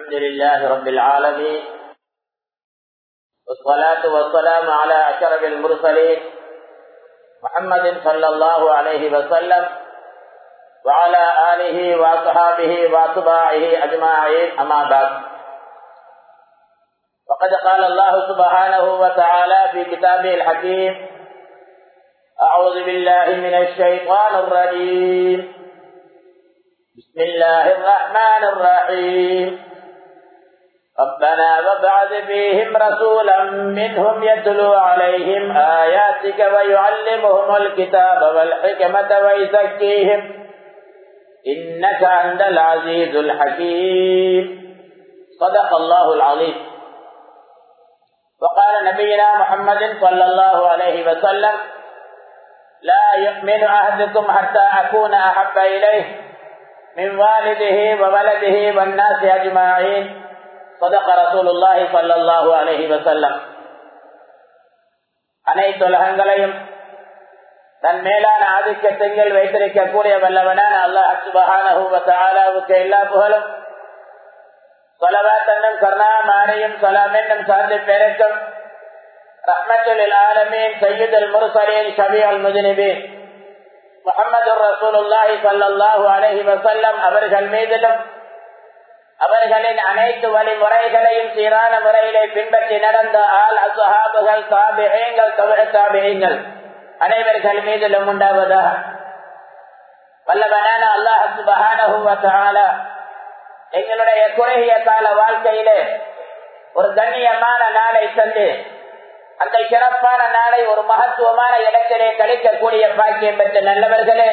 الحمد لله رب العالمين والصلاة والسلام على أشرف المرسلين محمد صلى الله عليه وسلم وعلى آله وأصحابه وأتباعه أجمعين أما بعد فقد قال الله سبحانه وتعالى في كتابه الحكيم أعوذ بالله من الشيطان الرجيم بسم الله الرحمن الرحيم ربنا وابعث فيهم رسولا منهم يتلو عليهم آياتك ويعلمهم الكتاب والحكمة ويزكيهم إنك أنت العزيز الحكيم صدق الله العظيم وقال نبينا محمد صلى الله عليه وسلم لا يؤمن أحدكم حتى أكون أحب إليه من والده وولده والناس أجمعين صدق رسول الله صلى الله عليه وسلم அனைத்து உலகங்களையும் தன் மேலான ஆதிக்கத்தில் வைத்திருக்கக்கூடிய வல்லவனான அல்லாஹ் சுபஹானஹுவத்தாலாவுக்கு எல்லா புகழும் சொலவா தன்னும் கருணாமாரையும் சொலாம் என்னும் சார்ந்த பேருக்கும் ரஹ்மத்துல் ஆலமீன் சையீத் முர்சலீன் ஷபி அல் முஜினிபீன் முகமது ரசூலுல்லாஹி சல்லாஹூ அலஹி வசல்லம் அவர்கள் மீதிலும் அவர்களின் அனைத்து வழிமுறைகளையும் சீரான முறையிலே பின்பற்றி நடந்த ஆள் அசுஹாபுகள் தாபிகள் தாபிகள் அனைவர்கள் மீதிலும் உண்டாவதாக வல்லவனான அல்லாஹ் சுபஹான எங்களுடைய குறுகிய கால வாழ்க்கையிலே ஒரு கண்ணியமான நாளை தந்து அந்த சிறப்பான நாளை ஒரு மகத்துவமான இடத்திலே கழிக்கக்கூடிய பாக்கியம் பெற்ற நல்லவர்களே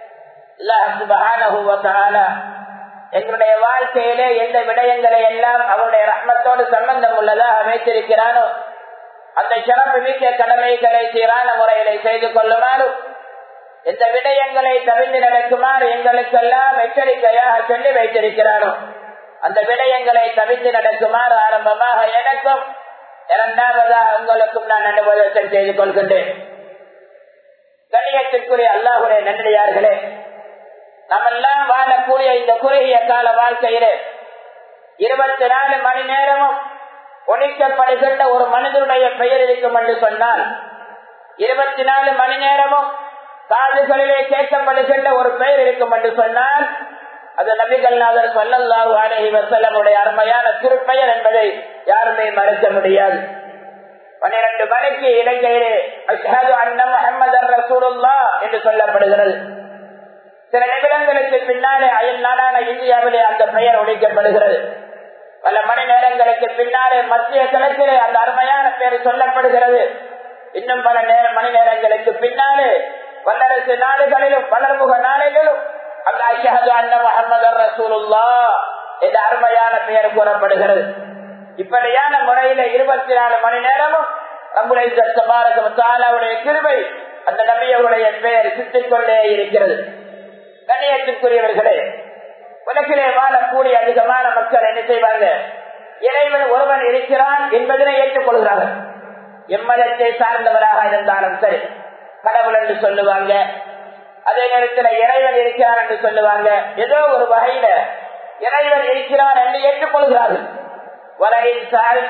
எங்களுடைய வாழ்க்கையிலே எந்த விடயங்களை எல்லாம் அவருடைய ரத்னத்தோடு சம்பந்தம் உள்ளதாக அமைத்திருக்கிறானோ அந்த சிறப்பு மிக்க கடமைகளை சீரான முறையில செய்து கொள்ளுமாறும் எந்த விடயங்களை தவிர்த்து நடக்குமாறு எங்களுக்கெல்லாம் எச்சரிக்கையாக சொல்லி வைத்திருக்கிறானோ அந்த விடயங்களை தவிர்த்து நடக்குமாறு ஆரம்பமாக எனக்கும் இரண்டாவதாக உங்களுக்கும் நான் அனுபவத்தில் செய்து கொள்கின்றேன் கண்ணியத்திற்குரிய அல்லாஹுடைய நன்றியார்களே நம்மெல்லாம் வாழக்கூடிய இந்த குறுகிய கால வாழ்க்கையிலே இருபத்தி நாலு மணி நேரமும் ஒழிக்கப்படுகின்ற ஒரு மனிதனுடைய பெயர் இருக்கும் என்று சொன்னால் இருபத்தி நாலு மணி நேரமும் காதுகளிலே கேட்கப்படுகின்ற ஒரு பெயர் இருக்கும் என்று சொன்னால் அது நபிகள் நாதர் சொல்லல்லாஹு அலஹி வசல்லமுடைய அருமையான திருப்பெயர் என்பதை யாருமே மறுக்க முடியாது பன்னிரண்டு மணிக்கு இலங்கையிலே அஷ்ஹது அண்ண முகமது ரசூலுல்லா என்று சொல்லப்படுகிறது சில நிமிடங்களுக்கு பின்னாலே அயல் நாடான இந்தியாவிலே அந்த பெயர் ஒழிக்கப்படுகிறது பல மணி நேரங்களுக்கு பின்னாலே மத்திய கிழக்கிலே அந்த அருமையான பெயர் சொல்லப்படுகிறது இன்னும் பல நேர மணி நேரங்களுக்கு பின்னாலே வல்லரசு நாடுகளிலும் வளர்முக நாடுகளிலும் அந்த அஷஹது அண்ண முகமது ரசூலுல்லா என்ற அருமையான பெயர் கூறப்படுகிறது இப்படியான முறையில இருபத்தி நாலு மணி நேரமும் நம்முடைய சபாரகமுடைய கிருபை அந்த நபியவருடைய பெயர் சித்திக் கொண்டே இருக்கிறது கண்ணியத்திற்குரியவர்களே உலகிலே வாழக்கூடிய அதிகமான மக்கள் என்ன செய்வாங்க இறைவன் ஒருவன் இருக்கிறான் என்பதனை ஏற்றுக்கொள்கிறார்கள் எம்மதத்தை சார்ந்தவராக இருந்தாலும் சரி கடவுள் என்று சொல்லுவாங்க அதே நேரத்தில் இறைவன் இருக்கிறார் என்று சொல்லுவாங்க ஏதோ ஒரு வகையில இறைவன் இருக்கிறார் என்று ஏற்றுக்கொள்கிறார்கள் வரையில்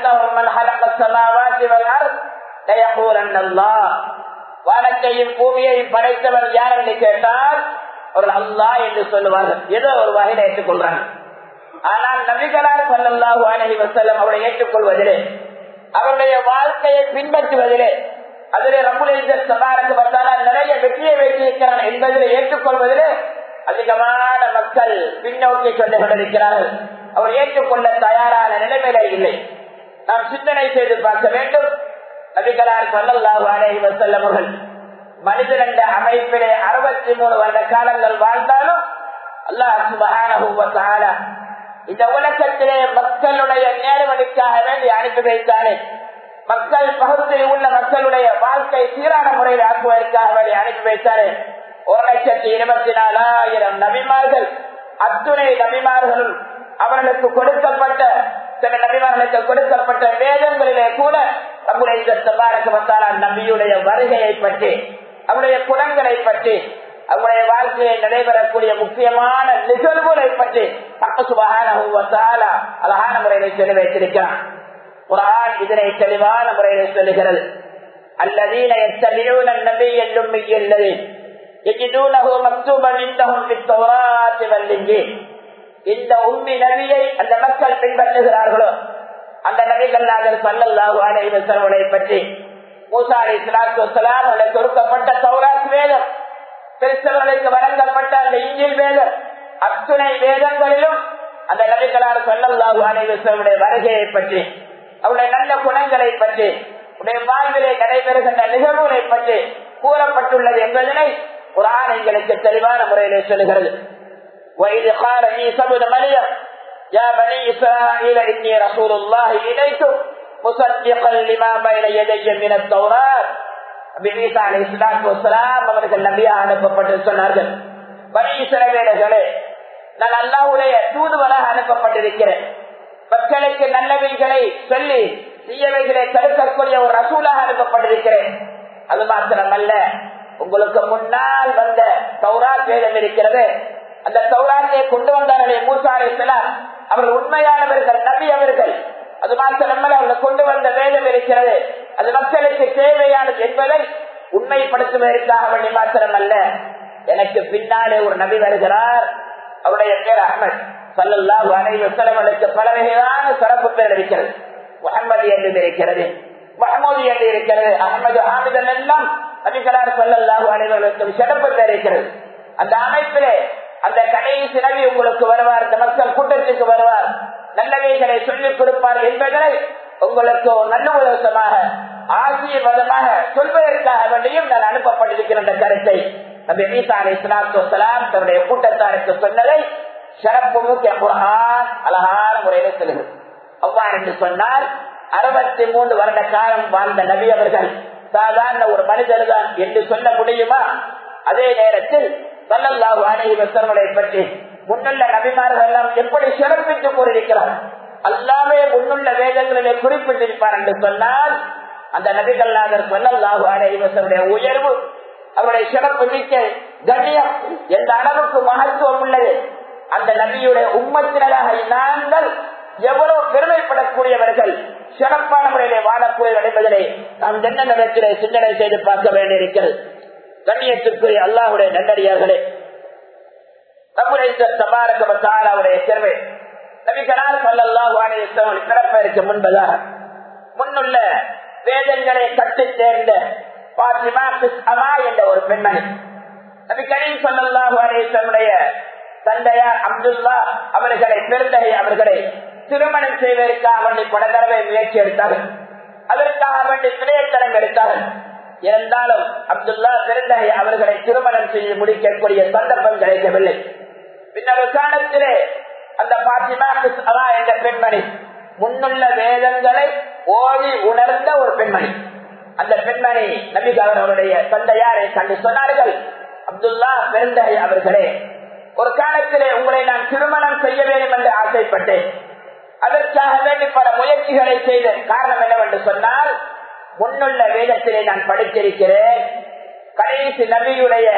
வானத்தையும் பூமியையும் படைத்தவர் யார் என்று கேட்டால் ஒரு அல்லா என்று சொல்லுவார்கள் ஏதோ ஒரு வகையில ஏற்றுக்கொள்றாங்க ஆனால் நபிகளார் சல்லாஹு அலஹி வசல்லம் அவரை ஏற்றுக்கொள்வதிலே அவருடைய வாழ்க்கையை பின்பற்றுவதிலே அதிலே ரமுலேஜ சபாரக்கு வந்தால் நிறைய வெற்றியை வைத்திருக்கிறான் என்பதில் ஏற்றுக்கொள்வதிலே அதிகமான மக்கள் பின்னோக்கி சென்று கொண்டிருக்கிறார்கள் அவர் ஏற்றுக்கொள்ள தயாரான நிலைமையில இல்லை நாம் சிந்தனை செய்து பார்க்க வேண்டும் நபிகளார் சொல்லல்லாஹு அலஹி வசல்லம் அவர்கள் மனிதன் என்ற அமைப்பிலே அறுபத்தி மூணு வருட காலங்கள் வாழ்ந்தாலும் அல்லாஹ் இந்த உலகத்திலே மக்களுடைய நேர்வழிக்காக வேண்டி அனுப்பி வைத்தானே மக்கள் பகுதியில் உள்ள மக்களுடைய வாழ்க்கை சீரான முறையில் ஆக்குவதற்காக வேண்டி அனுப்பி வைத்தானே ஒரு லட்சத்தி இருபத்தி நாலாயிரம் நபிமார்கள் அத்துணை நபிமார்களும் அவர்களுக்கு கொடுக்கப்பட்ட சில நபிமார்களுக்கு கொடுக்கப்பட்ட வேதங்களிலே கூட நம்முடைய நபியுடைய வருகையை பற்றி அவருடைய குணங்களை பற்றி அவங்களுடைய வாழ்க்கையில் நடைபெறக்கூடிய முக்கியமான நிகழ்வுகளை பற்றி சுபகான அழகான முறையில சொல்லி வைத்திருக்கிறான் குரான் இதனை தெளிவான முறையில் சொல்லுகிறது الذين يتبعون النبي الأمي الذي يجدونه مكتوبا عندهم في التوراة والإنجيل இந்த உண்மை நபியை அந்த மக்கள் பின்பற்றுகிறார்களோ அந்த நபிகள் நாங்கள் சல்லல்லாஹு அலைஹி வஸல்லை பற்றி மூசா அலைஹி ஸலாத்து வஸலாம் அவர்களுக்கு கொடுக்கப்பட்ட தௌராத் வேதம் கிறிஸ்தவர்களுக்கு வழங்கப்பட்ட அந்த இஞ்சில் வேதம் அத்துணை வேதங்களிலும் அந்த நபிகளால் சல்லல்லாஹு அலைஹி வஸல்லுடைய வருகையை பற்றி அவருடைய நல்ல குணங்களை பற்றி உடைய வாழ்விலே நடைபெறுகின்ற நிகழ்வுகளை பற்றி கூறப்பட்டுள்ளது என்பதனை குரான் எங்களுக்கு தெளிவான முறையிலே சொல்லுகிறது وإذ قال عيسى ابن مريم يا بني إسرائيل إني رسول الله إليكم مصدقا لما بين يدي من التوراة ஈசா அலி இஸ்லாத்து வசலாம் அவர்கள் நபியா அனுப்பப்பட்டு சொன்னார்கள் பனி இஸ்ரவேலர்களே நான் அல்லாவுடைய தூதுவராக அனுப்பப்பட்டிருக்கிறேன் மக்களுக்கு நல்லவைகளை சொல்லி தீயவைகளை தடுக்கக்கூடிய ஒரு ரசூலாக அனுப்பப்பட்டிருக்கிறேன் அது மாத்திரமல்ல உங்களுக்கு முன்னால் வந்த சௌராத் வேதம் இருக்கிறது அந்த சௌராத்தை கொண்டு வந்தார்களே மூசா அலிஸ்லாம் அவர்கள் உண்மையானவர்கள் நபி அவர்கள் அது மாத்திரமல்ல அவர்கள் கொண்டு வந்த வேதம் இருக்கிறது அது மக்களுக்கு தேவையானது என்பதை உண்மைப்படுத்துவதற்காக வேண்டி மாத்திரமல்ல எனக்கு பின்னாலே ஒரு நபி வருகிறார் அவருடைய பேர் அஹமத் சல்லாஹூ அனைவருக்கு பல வகையான சிறப்பு பேர் இருக்கிறது முகமது என்று இருக்கிறது மஹமூது என்று இருக்கிறது அகமது ஆமிதன் எல்லாம் நபிகளார் சல்லாஹூ அனைவர்களுக்கு சிறப்பு பேர் இருக்கிறது அந்த அமைப்பிலே அந்த கடைசி நபி உங்களுக்கு வருவார் இந்த மக்கள் கூட்டத்திற்கு வருவார் நல்லவைகளை சொல்லிக் கொடுப்பார் என்பதனை உங்களுக்கு நல்ல உலகமாக ஆசீர்வாதமாக சொல்வதற்காக வேண்டியும் நான் அனுப்பப்பட்டிருக்கிற அந்த கருத்தை நபி மீசா அலி இஸ்லாத்து வலாம் தன்னுடைய கூட்டத்தாருக்கு சொன்னதை சிறப்பு முக்கிய குரான் அழகான முறையில சொல்லுது அவ்வாறு என்று சொன்னால் அறுபத்தி மூன்று வருட காலம் வாழ்ந்த நபி அவர்கள் சாதாரண ஒரு மனிதர் தான் என்று சொல்ல முடியுமா அதே நேரத்தில் சல்லல்லாஹு அலைஹி வஸல்லை பற்றி முன்னுள்ள நபிமார்கள் எல்லாம் எப்படி சிறப்பித்து கூறியிருக்கிறார் அல்லாமே முன்னுள்ள வேதங்களிலே குறிப்பிட்டிருப்பார் என்று சொன்னால் அந்த நபிகள்நாதர் சல்லல்லாஹு அலைஹி வஸல்லுடைய உயர்வு அவருடைய சிறப்பு மிக்க கண்ணியம் எந்த அளவுக்கு மகத்துவம் உள்ளது அந்த நபியுடைய உம்மத்தினராக நாங்கள் எவ்வளவு பெருமைப்படக்கூடியவர்கள் சிறப்பான முறையிலே வாழக்கூடியவர் என்பதனை நாம் என்ன நிலத்திலே சிந்தனை செய்து பார்க்க வேண்டியிருக்கிறது கண்ணியத்திற்குரிய அல்லாஹுடைய நன்னடியார்களே நம்முடைய சபாரகமத்தாலாவுடைய தேர்வை நபிகளால் சொல்லல்லாஹு பிறப்பதற்கு முன்பதாக முன்னுள்ள வேதங்களை கட்டு சேர்ந்த பாத்திமா கிஸ்அமா என்ற ஒரு பெண்மணி நபி கரீம் சொல்லல்லாஹு அலேசனுடைய தந்தையார் அப்துல்லா அவர்களை பெருந்தகை அவர்களை திருமணம் செய்வதற்காக வேண்டி பல தடவை முயற்சி எடுத்தார்கள் அதற்காக வேண்டி திரையத்தனம் எடுத்தார்கள் இருந்தாலும் அப்துல்லா பெருந்தகை அவர்களை திருமணம் செய்து முடிக்கக்கூடிய சந்தர்ப்பம் கிடைக்கவில்லை பின்னர் காலத்திலே அந்த பாத்திமா கிஸ்அமா என்ற பெண்மணி முன்னுள்ள வேதங்களை ஓடி உணர்ந்த ஒரு பெண்மணி அந்த பெண்மணி நபிகார் அவருடைய தந்தையாரை கண்டு சொன்னார்கள் அப்துல்லா பெருந்தகை அவர்களே ஒரு காலத்திலே உங்களை நான் திருமணம் செய்ய வேண்டும் என்று ஆசைப்பட்டேன் அதற்காக வேண்டி பல முயற்சிகளை செய்த காரணம் என்னவென்று சொன்னால் முன்னுள்ள வேதத்திலே நான் படித்திருக்கிறேன் கடைசி நபியுடைய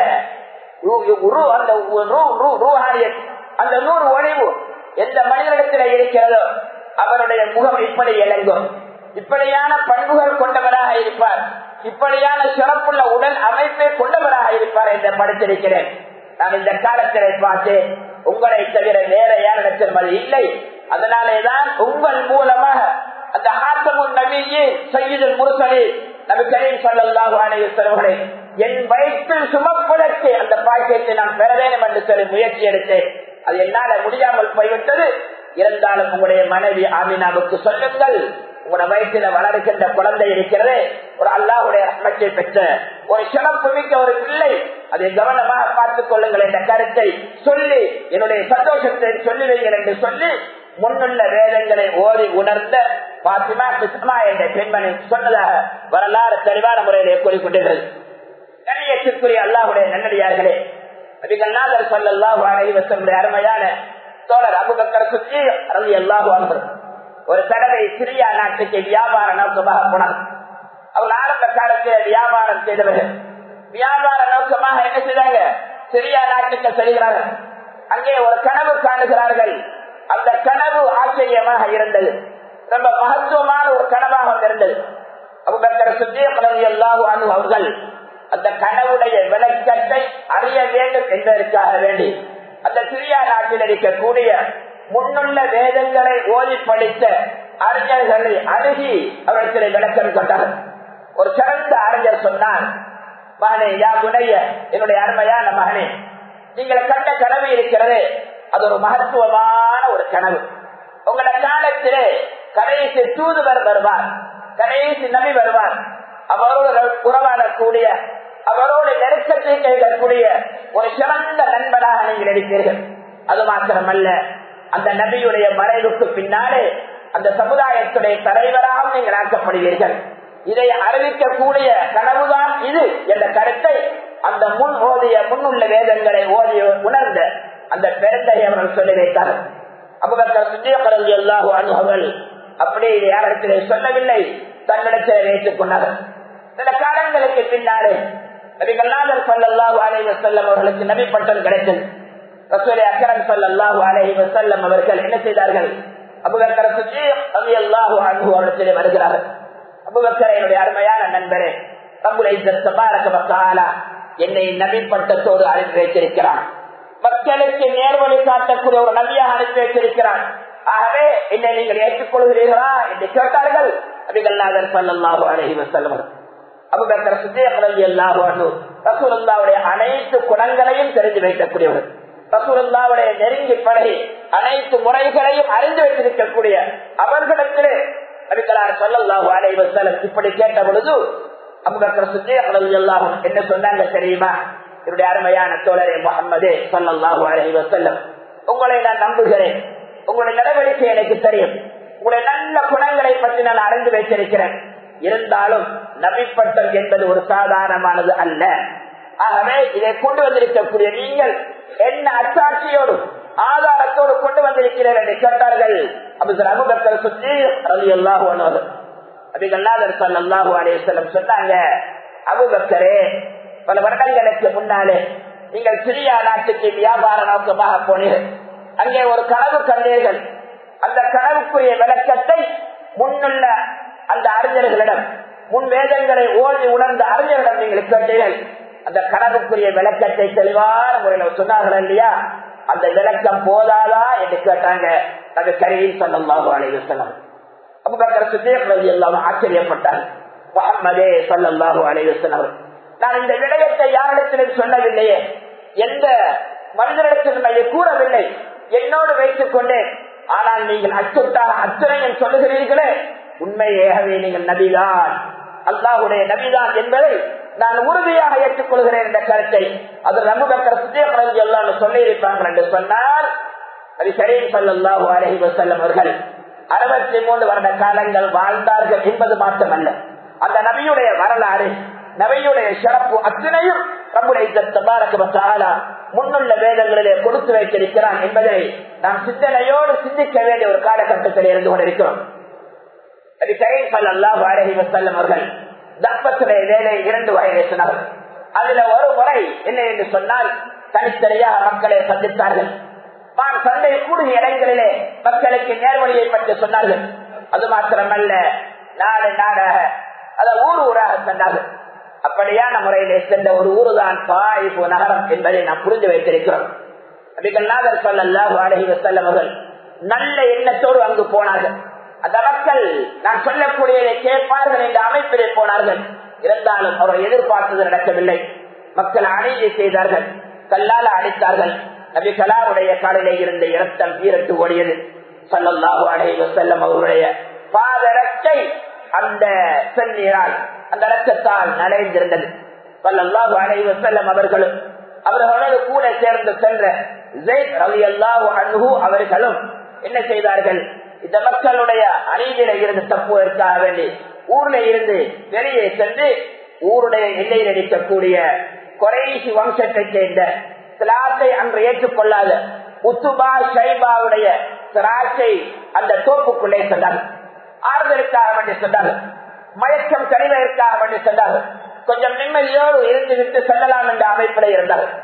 அந்த நூறு ஒளிவு எந்த மனிதனிடத்தில் இருக்கிறதோ அவருடைய முகம் இப்படி இறங்கும் இப்படியான பண்புகள் கொண்டவராக இருப்பார் இப்படியான சிறப்புள்ள உடல் அமைப்பை கொண்டவராக இருப்பார் என்று படித்திருக்கிறேன் நான் இந்த காலத்திலே பார்த்து உங்களை தவிர வேற யாரிடத்தில் அது இல்லை அதனாலேதான் உங்கள் மூலமாக அந்த ஆத்தமும் நபியே சையீதல் முருசனே நபி கரீம் சல்லாஹு அலைவர்களே என் வயிற்றில் சுமப்பதற்கு அந்த பாக்கியத்தை நான் பெற வேண்டும் என்று சொல்லி முயற்சி எடுத்தேன் அது என்னால முடியாமல் போய்விட்டது இருந்தாலும் உங்களுடைய மனைவி ஆமினாவுக்கு சொல்லுங்கள் உங்களோட வயிற்றில வளர்க்கின்ற குழந்தை இருக்கிறது ஒரு அல்லாஹுடைய ரத்னத்தை பெற்ற ஒரு சிறப்பு மிக்க ஒரு பிள்ளை அதை கவனமாக பார்த்துக் கொள்ளுங்கள் என்ற கருத்தை சொல்லி என்னுடைய சந்தோஷத்தை சொல்லுவீங்கள் என்று சொல்லி முன்னுள்ள வேதங்களை ஓடி உணர்ந்த பாத்திமா கிருஷ்ணா என்ற பெண்மணி சொன்னதாக வரலாறு தெளிவான முறையிலே கூறிக்கொண்டிருக்கிறது கண்ணியத்திற்குரிய அல்லாஹுடைய நன்னடியார்களே நபிகள்நாதர் சொல்லல்லாஹு அலைவசனுடைய அருமையான தோழர் அபுபக்கர் சுற்றி அருள் அல்லாஹு அன்பர் ஒரு தடவை சிரியா நாட்டுக்கு வியாபார நோக்கமாக போனார் அவர் ஆரம்ப காலத்தில் வியாபாரம் செய்தவர்கள் வியாபார நோக்கமாக என்ன செய்தாங்க சிரியா நாட்டுக்கு செல்கிறார்கள் அங்கே ஒரு கனவு காணுகிறார்கள் அந்த கனவு ஆச்சரியமாக இருந்தது ரொம்ப மகத்துவமான ஒரு கனவாக இருந்தது அபுபக்கர் சித்திக் ரலியல்லாஹு அன்ஹு அவர்கள் அந்த கனவுடைய விளக்கத்தை அறிய வேண்டும் என்பதற்காக வேண்டி அந்த சிரியா நாட்டில் இருக்கக்கூடிய முன்னுள்ள வேதங்களை ஓதி படித்த அறிஞர்களை அணுகி அவர்களுக்கு விளக்கம் கொண்டார்கள் ஒரு சிறந்த அறிஞர் சொன்னார் மகனே யா குணைய என்னுடைய அருமையான மகனே நீங்கள் கண்ட கனவு இருக்கிறது அது ஒரு மகத்துவமான ஒரு கனவு உங்களோட காலத்திலே கடைசி தூதுவர் வருவார் கடைசி நபி வருவார் அவரோடு உறவாடக்கூடிய அவரோடு நெருக்கத்தை கேட்கக்கூடிய ஒரு சிறந்த நண்பனாக நீங்கள் இருப்பீர்கள் அது மாத்திரமல்ல அந்த நபியுடைய மறைவுக்கு பின்னாலே அந்த சமுதாயத்துடைய தலைவராக நீங்கள் ஆக்கப்படுவீர்கள் இதை அறிவிக்கக்கூடிய கனவுதான் இது என்ற கருத்தை அந்த முன் ஓதிய முன்னுள்ள வேதங்களை ஓதிய உணர்ந்த அந்த பெருந்தை அவர்கள் சொல்லி வைத்தார்கள் அபுபக்கர் சுஜியக்கரல் எல்லாஹு அனுபவங்கள் அப்படி யாரிடத்திலே சொல்லவில்லை தன்னிடத்தில் வைத்துக் கொண்டார்கள் சில காலங்களுக்கு பின்னாலே நபிகள்நாதர் சொல்லல்லாஹு அலைவ செல்லம் அவர்களுக்கு நபி பட்டம் கிடைத்தது ரசூலை அக்கரம் சொல்லல்லாஹு அலைவ செல்லம் அவர்கள் என்ன செய்தார்கள் அபுபக்கர் சுஜியம் ரவி அல்லாஹு அன்பு அவரிடத்திலே வருகிறார்கள் அபுபக்கர் என்னுடைய அருமையான நண்பரே ரபுலை சபாரகமக்காலா என்னை நபி பட்டத்தோடு அனுப்பி வைத்திருக்கிறான் மக்களுக்கு நேர்வழி காட்டக்கூடிய ஒரு நபியாக அனுப்பி வைத்திருக்கிறான் ஆகவே என்னை நீங்கள் ஏற்றுக்கொள்கிறீர்களா என்று கேட்டார்கள் அபிகல்லாதர் சல்லாஹு அலஹி வசல்லம் அபுபக்கர் சுஜயகரல் எல்லாஹு ரசூலுல்லாவுடைய அனைத்து குணங்களையும் தெரிந்து வைக்கக்கூடியவர் ரசூலுல்லாவுடைய நெருங்கி பழகி அனைத்து முறைகளையும் அறிந்து வைத்திருக்கக்கூடிய அவர்களிடத்திலே நபிகளார் சொல்லல்லாஹு அலைஹி வஸல்லம் இப்படி கேட்ட பொழுது அபூபக்கர் சித்திக் ரலியல்லாஹு என்ன சொன்னாங்க தெரியுமா என்னுடைய அருமையான தோழரே முகம்மதே சொல்லல்லாஹு அலைஹி வஸல்லம் உங்களை நான் நம்புகிறேன் உங்களுடைய நடவடிக்கை எனக்கு தெரியும் உங்களுடைய நல்ல குணங்களை பற்றி நான் அறிந்து வைத்திருக்கிறேன் இருந்தாலும் நபிப்பட்டம் என்பது ஒரு சாதாரணமானது அல்ல ஆகவே இதை கொண்டு வந்திருக்கக்கூடிய நீங்கள் என்ன அச்சாட்சியோடு ஆதாரத்தோடு கொண்டு வந்திருக்கிறீர்கள் என்று கேட்டார்கள் அபுசர் அபுபக்கர் சுற்றி ரவி அல்லாஹு அபிகல்லாதர் சல்லாஹூ அலேசல்லம் சொன்னாங்க அபுபக்கரே பல வருடங்களுக்கு முன்னாலே நீங்கள் சிரியா நாட்டுக்கு வியாபார நோக்கமாக போனீர்கள் அங்கே ஒரு கனவு கண்டீர்கள் அந்த கனவுக்குரிய விளக்கத்தை முன்னுள்ள அந்த அறிஞர்களிடம் முன் வேதங்களை ஓடி உணர்ந்த அறிஞர்களிடம் நீங்கள் கேட்டீர்கள் அந்த கனவுக்குரிய விளக்கத்தை தெளிவான முறையில் சொன்னார்கள் இல்லையா அந்த விளக்கம் போதாதா என்று கேட்டாங்க அது கரையில் சொல்லமாக அழைவு சொன்னாங்க அபுபக்கர் சித்தேக் ரவி எல்லாம் ஆச்சரியப்பட்டார் முகம்மதே சொல்லல்லாஹு அலைஹி வஸல்லம் நான் இந்த விடயத்தை யாரிடத்திலும் சொல்லவில்லையே எந்த மனிதனிடத்திலும் அதை கூறவில்லை என்னோடு வைத்துக் கொண்டேன் ஆனால் நீங்கள் அச்சுட்டாக அச்சுரையும் சொல்லுகிறீர்களே உண்மையாகவே நீங்கள் நபிதான் அல்லாஹுடைய நபிதான் என்பதை நான் உறுதியாக ஏற்றுக்கொள்கிறேன் என்ற கருத்தை அது ரமுபக்கர் சித்தேக் எல்லாம் சொல்லி இருப்பார்கள் என்று சொன்னால் அது கரீம் சல்லாஹூ அலஹி வசல்லம் அவர்கள் அறுபத்தி மூன்று வருட காலங்கள் வாழ்ந்தார்கள் என்பது மாற்றமல்ல அந்த நபியுடைய வரலாறு நபியுடைய சிறப்பு அத்தனையும் நம்முடைய முன்னுள்ள வேதங்களிலே கொடுத்து வைத்திருக்கிறான் என்பதை நாம் சிந்தனையோடு சிந்திக்க வேண்டிய ஒரு காலகட்டத்தில் இருந்து கொண்டிருக்கிறோம் அவர்கள் தப்பத்துடைய வேலை இரண்டு வகையை சொன்னார்கள் அதுல ஒரு முறை என்ன என்று சொன்னால் தனித்தனியாக மக்களை சந்தித்தார்கள் சந்தை கூடிய இடங்களிலே மக்களுக்கு நேர்வழியை பற்றி சொன்னார்கள் அது மாத்திரமல்ல நாடு நாடாக அத ஊர் ஊராக சென்றார்கள் அப்படியான முறையிலே சென்ற ஒரு ஊருதான் பாய்பு நகரம் என்பதை நாம் புரிந்து வைத்திருக்கிறோம் அபிகல்நாதர் சொல்லல்லாஹு அலஹி வசல்லம் அவர்கள் நல்ல எண்ணத்தோடு அங்கு போனார்கள் அந்த மக்கள் நான் சொல்லக்கூடியதை கேட்பார்கள் என்ற அமைப்பிலே போனார்கள் இருந்தாலும் அவர் எதிர்பார்த்தது நடக்கவில்லை மக்கள் அநீதி செய்தார்கள் கல்லால அடித்தார்கள் நபி கலாருடைய காலிலே இருந்த இரத்தம் ஈரட்டு ஓடியது சல்லல்லாஹு அலைஹி வஸல்லம் அவருடைய பாதரத்தை அந்த செந்நீரால் அந்த ரத்தத்தால் நனைந்திருந்தது சல்லல்லாஹு அலைஹி வஸல்லம் அவர்களும் அவர்களோடு கூட சேர்ந்து சென்ற ஜெயித் ரலியல்லாஹு அன்ஹு அவர்களும் என்ன செய்தார்கள் இந்த மக்களுடைய அநீதியில இருந்து தப்புவதற்காக வேண்டி ஊர்ல இருந்து வெளியே சென்று ஊருடைய எல்லையில் இருக்கக்கூடிய குறைசி வம்சத்தை சேர்ந்த சிலாத்தை அன்று ஏற்றுக்கொள்ளாத உத்துபா ஷைபாவுடைய திராட்சை அந்த தோப்புக்குள்ளே சென்றார்கள் ஆறுதலுக்காக வேண்டி சென்றார்கள் மயக்கம் கழிவதற்காக வேண்டி சென்றார்கள் கொஞ்சம் நிம்மதியோடு இருந்து விட்டு செல்லலாம் என்ற அமைப்பில் இருந்தார்கள்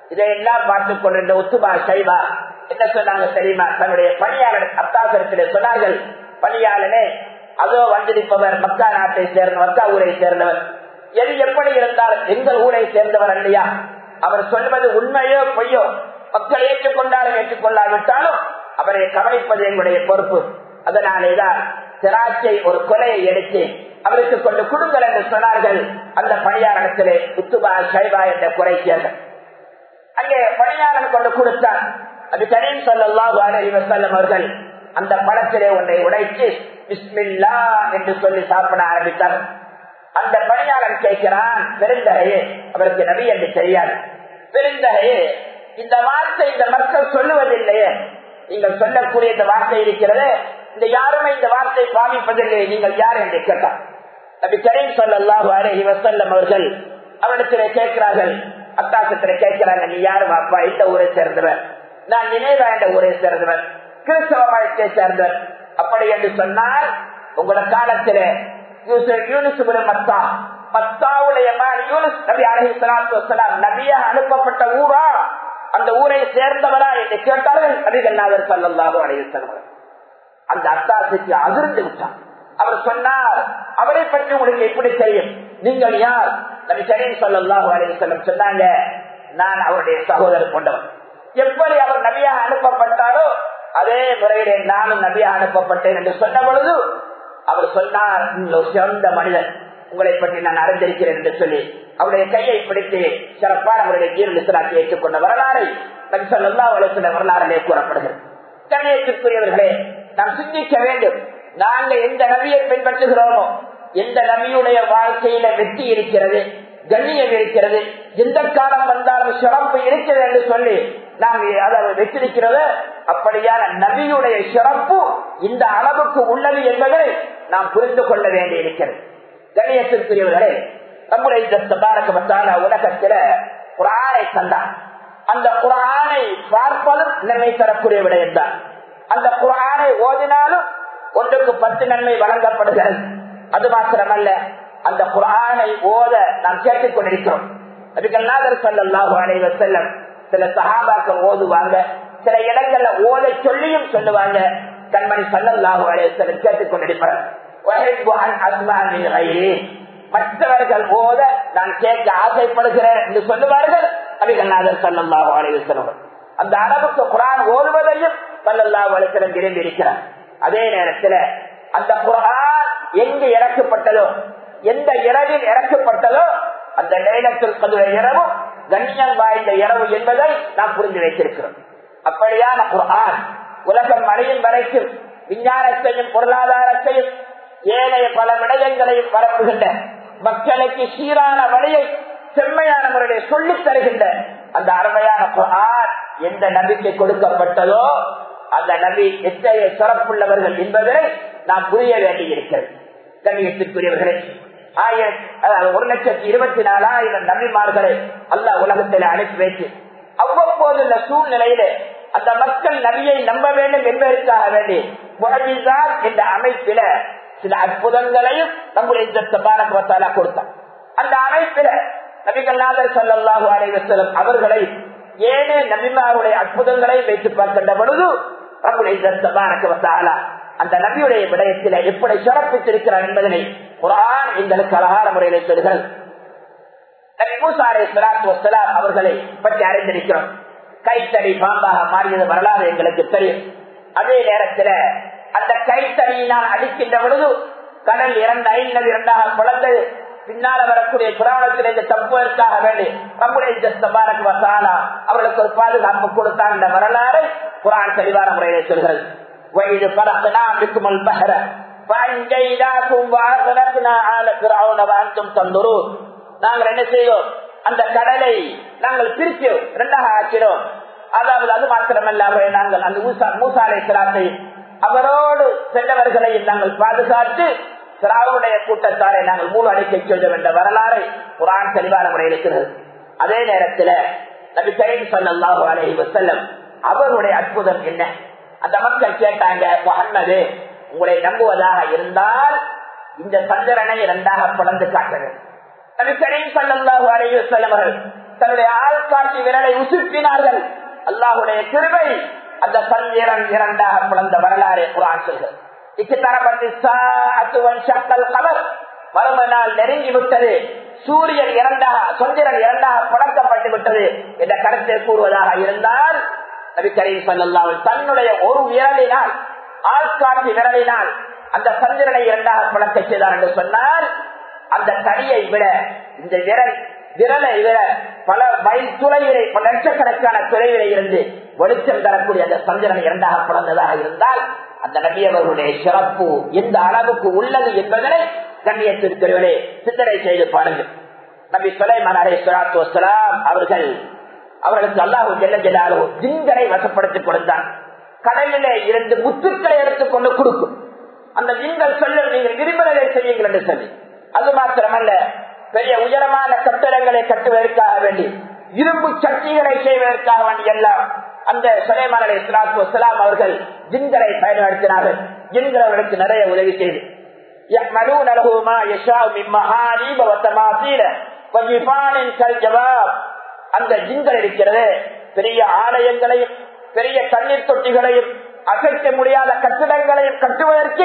இதையெல்லாம் பார்த்துக் கொண்டிருந்த உத்துமா சைவா என்ன சொன்னாங்க தெரியுமா தன்னுடைய பணியாளர் அத்தாசரத்திலே சொன்னார்கள் பணியாளனே அதோ வந்திருப்பவர் மக்கா நாட்டை சேர்ந்த மக்கா ஊரை சேர்ந்தவர் எது எப்படி இருந்தாலும் எங்கள் ஊரை சேர்ந்தவர் இல்லையா அவர் சொல்வது உண்மையோ பொய்யோ மக்கள் ஏற்றுக்கொண்டாலும் ஏற்றுக்கொள்ளாவிட்டாலும் அவரை கவனிப்பது எங்களுடைய பொறுப்பு அதனாலேதான் திராட்சை ஒரு கொலையை எடுத்து அவருக்கு கொண்டு கொடுங்கள் என்று சொன்னார்கள் அந்த பணியாளத்திலே உத்துபா ஷைபா என்ற குறை சேர்ந்த அங்கே பணியாளர் கொண்டு கொடுத்தார் அது கரீம் சொல்லல்லாஹு அலைஹி வஸல்லம் அவர்கள் அந்த பழத்திலே ஒன்றை உடைத்து பிஸ்மில்லா என்று சொல்லி சாப்பிட ஆரம்பித்தார் அந்த பணியாளன் கேட்கிறான் பெருந்தகையே அவருக்கு நபி என்று தெரியாது பெருந்தகையே இந்த வார்த்தை இந்த மக்கள் சொல்லுவதில்லையே நீங்கள் சொல்லக்கூடிய இந்த வார்த்தை இருக்கிறது இந்த யாருமே இந்த வார்த்தை பாவிப்பதில்லை நீங்கள் யார் என்று கேட்டார் நபி கரீம் சொல்லல்லாஹு அலைஹி வஸல்லம் அவர்கள் அவரிடத்திலே கேட்கிறார்கள் அத்தாசத்திலே கேட்கிறாங்க நீ யாரு அப்பா இந்த ஊரை சேர்ந்தவர் நான் நினைவா என்ற ஊரை சேர்ந்தவர் கிறிஸ்தவ வாழ்க்கையை சேர்ந்தவர் அப்படி என்று சொன்னால் உங்களோட காலத்திலே மத்தா மத்தாவுடைய நபி அலஹி சலாத்து நபியாக அனுப்பப்பட்ட ஊரா அந்த ஊரை சேர்ந்தவரா என்று கேட்டார்கள் நபிகள்நாதர் சல்லாஹு அலைய அந்த அத்தாசுக்கு அதிர்ந்து விட்டார் அவர் சொன்னார் அவரை பற்றி உங்களுக்கு எப்படி தெரியும் நீங்கள் யார் நபி கரீம் சல்லாஹு அலைய சொன்னாங்க நான் அவருடைய சகோதரர் கொண்டவர் எப்படி அவர் நபியாக அனுப்பப்பட்டாரோ அதே முறையிலே நானும் நபியாக அனுப்பப்பட்டேன் என்று சொன்ன பொழுது அவர் சொன்னார் சிறந்த மனிதன் உங்களை பற்றி நான் அறிந்திருக்கிறேன் என்று சொல்லி அவருடைய கையை பிடித்து சிறப்பான அவருடைய ஜீரணிசராக்கி ஏற்றுக்கொண்ட வரலாறை நபிசல்லா வளர்ச்சின வரலாறிலே கூறப்படுகிறது கணேசத்துக்குரியவர்களே நாம் சிந்திக்க வேண்டும் நாங்க எந்த நபியை பின்பற்றுகிறோமோ எந்த நபியுடைய வாழ்க்கையில வெற்றி இருக்கிறது கண்ணியம் இருக்கிறது எந்த காலம் வந்தாலும் சிறப்பு இருக்கிறது என்று சொல்லி நாம் அதை வச்சிருக்கிறது அப்படியான நபியுடைய சிறப்பு இந்த அளவுக்கு உள்ளது என்பதை நாம் புரிந்து கொள்ள வேண்டி இருக்கிறது கண்ணியத்திற்குரியவர்களே நம்முடைய இந்த சபாரகமத்தான உலகத்தில குரானை தந்தார் அந்த குரானை பார்ப்பதும் நன்மை தரக்கூடிய விடயம் தான் அந்த குரானை ஓதினாலும் ஒன்றுக்கு பத்து நன்மை வழங்கப்படுகிறது அது மாத்திரமல்ல அந்த குரானை ஓத நாம் கேட்டுக் கொண்டிருக்கிறோம் அதுக்கு நாதர் சல்லாஹு அலைவ செல்லம் சில சகாபாக்கள் ஓதுவாங்க சில இடங்கள்ல ஓத சொல்லியும் சொல்லுவாங்க கண்மணி சல்லாஹு அலைவ செல்லம் கேட்டுக் கொண்டிருப்பார் மற்றவர்கள் ஓத நான் கேட்க ஆசைப்படுகிறேன் என்று சொல்லுவார்கள் அபிகநாதர் சல்லாஹு அலைவ செல்வம் அந்த அளவுக்கு குரான் ஓதுவதையும் சல்லல்லாஹு அலைவலம் விரும்பி இருக்கிறார் அதே நேரத்தில் அந்த குரான் எங்கு இறக்கப்பட்டதோ எந்த இரவில் இறக்கப்பட்டதோ அந்த நேரத்தில் கதுரை இரவும் கண்ணியம் வாய்ந்த இரவு என்பதை நாம் புரிந்து வைத்திருக்கிறோம் அப்படியான குரான் உலகம் அடையும் வரைக்கும் விஞ்ஞானத்தையும் பொருளாதாரத்தையும் ஏனைய பல விடயங்களையும் பரப்புகின்ற மக்களுக்கு சீரான வழியை செம்மையான முறையை சொல்லித் தருகின்ற அந்த அருமையான குரான் எந்த நம்பிக்கை கொடுக்கப்பட்டதோ அந்த நபி எத்தகைய சிறப்புள்ளவர்கள் என்பதை நாம் புரிய வேண்டியிருக்கிறது கண்ணியத்திற்குரியவர்களே ஆயிரத்தி ஒரு லட்சத்தி இருபத்தி நாலாயிரம் நபிமார்களை அல்ல உலகத்தில் அனுப்பி வைத்து அவ்வப்போதுள்ள சூழ்நிலையில அந்த மக்கள் நபியை நம்ப வேண்டும் என்பதற்காக வேண்டி முகஜிதான் என்ற அமைப்பில சில அற்புதங்களையும் நம்முடைய இந்த பாரகவத்தாலா கொடுத்தார் அந்த அமைப்பில நபிகள்நாதர் சல்லாஹு அலைவசலம் அவர்களை ஏனே நபிமாருடைய அற்புதங்களை வைத்து பார்க்கின்ற பொழுது நம்முடைய இந்த பாரகவத்தாலா அந்த நபியுடைய விடயத்தில் எப்படி சிறப்பித்திருக்கிறார் என்பதனை குரான் எங்களுக்கு அழகான முறையில் சொல்கிறது நபி மூசா அலை சலாத்து அவர்களை பற்றி அறிந்திருக்கிறோம் கைத்தடி பாம்பாக மாறியது வரலாறு எங்களுக்கு தெரியும் அதே நேரத்தில் அந்த கைத்தடியினால் அடிக்கின்ற பொழுது கடல் இரண்டு ஐந்து இரண்டாக குழந்தது பின்னால வரக்கூடிய புராணத்தில் இந்த தப்புவதற்காக வேண்டி நம்முடைய அவர்களுக்கு ஒரு பாதுகாப்பு கொடுத்தாங்க என்ற வரலாறு குரான் தெளிவான முறையிலே சொல்கிறது وإذ فرقنا بكم البحر فأنجيناكم وأغرقنا آل فرعون وأنتم تنظرون நாங்கள் என்ன செய்வோம் அந்த கடலை நாங்கள் பிரிக்கிறோம் இரண்டாக ஆக்கிறோம் அதாவது அது மாத்திரமல்ல அவரை நாங்கள் அந்த மூசா மூசாலை சிராத்தை அவரோடு சென்றவர்களையும் நாங்கள் பாதுகாத்து சிராவுடைய கூட்டத்தாரை நாங்கள் மூணு அடைக்க சொல்ல என்ற வரலாறை குரான் தெளிவான முறையில் இருக்கிறது அதே நேரத்தில் நபி கரீம் சல்லாஹூ அலஹி வசல்லம் அவருடைய அற்புதம் என்ன அந்த மக்கள் கேட்டாங்க முகம்மது உங்களை நம்புவதாக இருந்தால் இந்த சந்திரனை இரண்டாக பிளந்து காட்டுங்க நபி கரீம் சல்லாஹூ அலஹி வசல்லம் அவர்கள் தன்னுடைய ஆள்காட்சி விரலை உசுப்பினார்கள் அல்லாஹுடைய கிருபை அந்த சந்திரன் இரண்டாக பிளந்த வரலாறு குரான் சொல்கிறது கவர் மறும நாள் நெருங்கி விட்டது சூரியன் இரண்டாக சந்திரன் இரண்டாக பழக்கப்பட்டு விட்டது என்ற கருத்தை கூறுவதாக இருந்தால் நபி கரீம் சல்லாமல் தன்னுடைய ஒரு விரலினால் ஆள்காட்சி விரலினால் அந்த சந்திரனை இரண்டாக பழக்க செய்தார் என்று சொன்னால் அந்த தடியை விட இந்த விரல் விரலை விட பல மைல் துளைவிலை பல லட்சக்கணக்கான துளைவிலை இருந்து வெளிச்சம் தரக்கூடிய அந்த சந்திரன் இரண்டாக பிறந்ததாக இருந்தால் அந்த நபி அவர்களுடைய சிறப்பு எந்த அளவுக்கு உள்ளது என்பதனை கண்ணியத்திற்கிறவர்களே சிந்தனை செய்து பாருங்கள் நபி சுலைமான் அலை சலாத்து வசலாம் அவர்கள் அவர்களுக்கு அல்லாஹு ஜெல்ல ஜெல்லாலோ ஜிங்களை வசப்படுத்திக் கொடுத்தான் கடலிலே இருந்து முத்துக்களை எடுத்துக்கொண்டு கொடுக்கும் அந்த ஜிங்கள் சொல்ல நீங்கள் விரும்பினதை செய்யுங்கள் என்று சொல்லி அது மாத்திரமல்ல பெரிய உயரமான கட்டிடங்களை கட்டுவதற்காக வேண்டி இரும்பு சக்திகளை செய்வதற்காக வேண்டி எல்லாம் அந்த சுலைமான் அலை சலாத்து வசலாம் அவர்கள் ஜிங்களை பயன்படுத்தினார்கள் ஜின்கள் அவர்களுக்கு நிறைய உதவி செய்து يعملون له ما يشاء من محاريب وتماثيل وجفان كالجواب அந்த ஜிங்கள் இருக்கிறது பெரிய ஆலயங்களையும் பெரிய தண்ணீர் தொட்டிகளையும் அசைக்க முடியாத கட்டிடங்களையும் கட்டுவதற்கு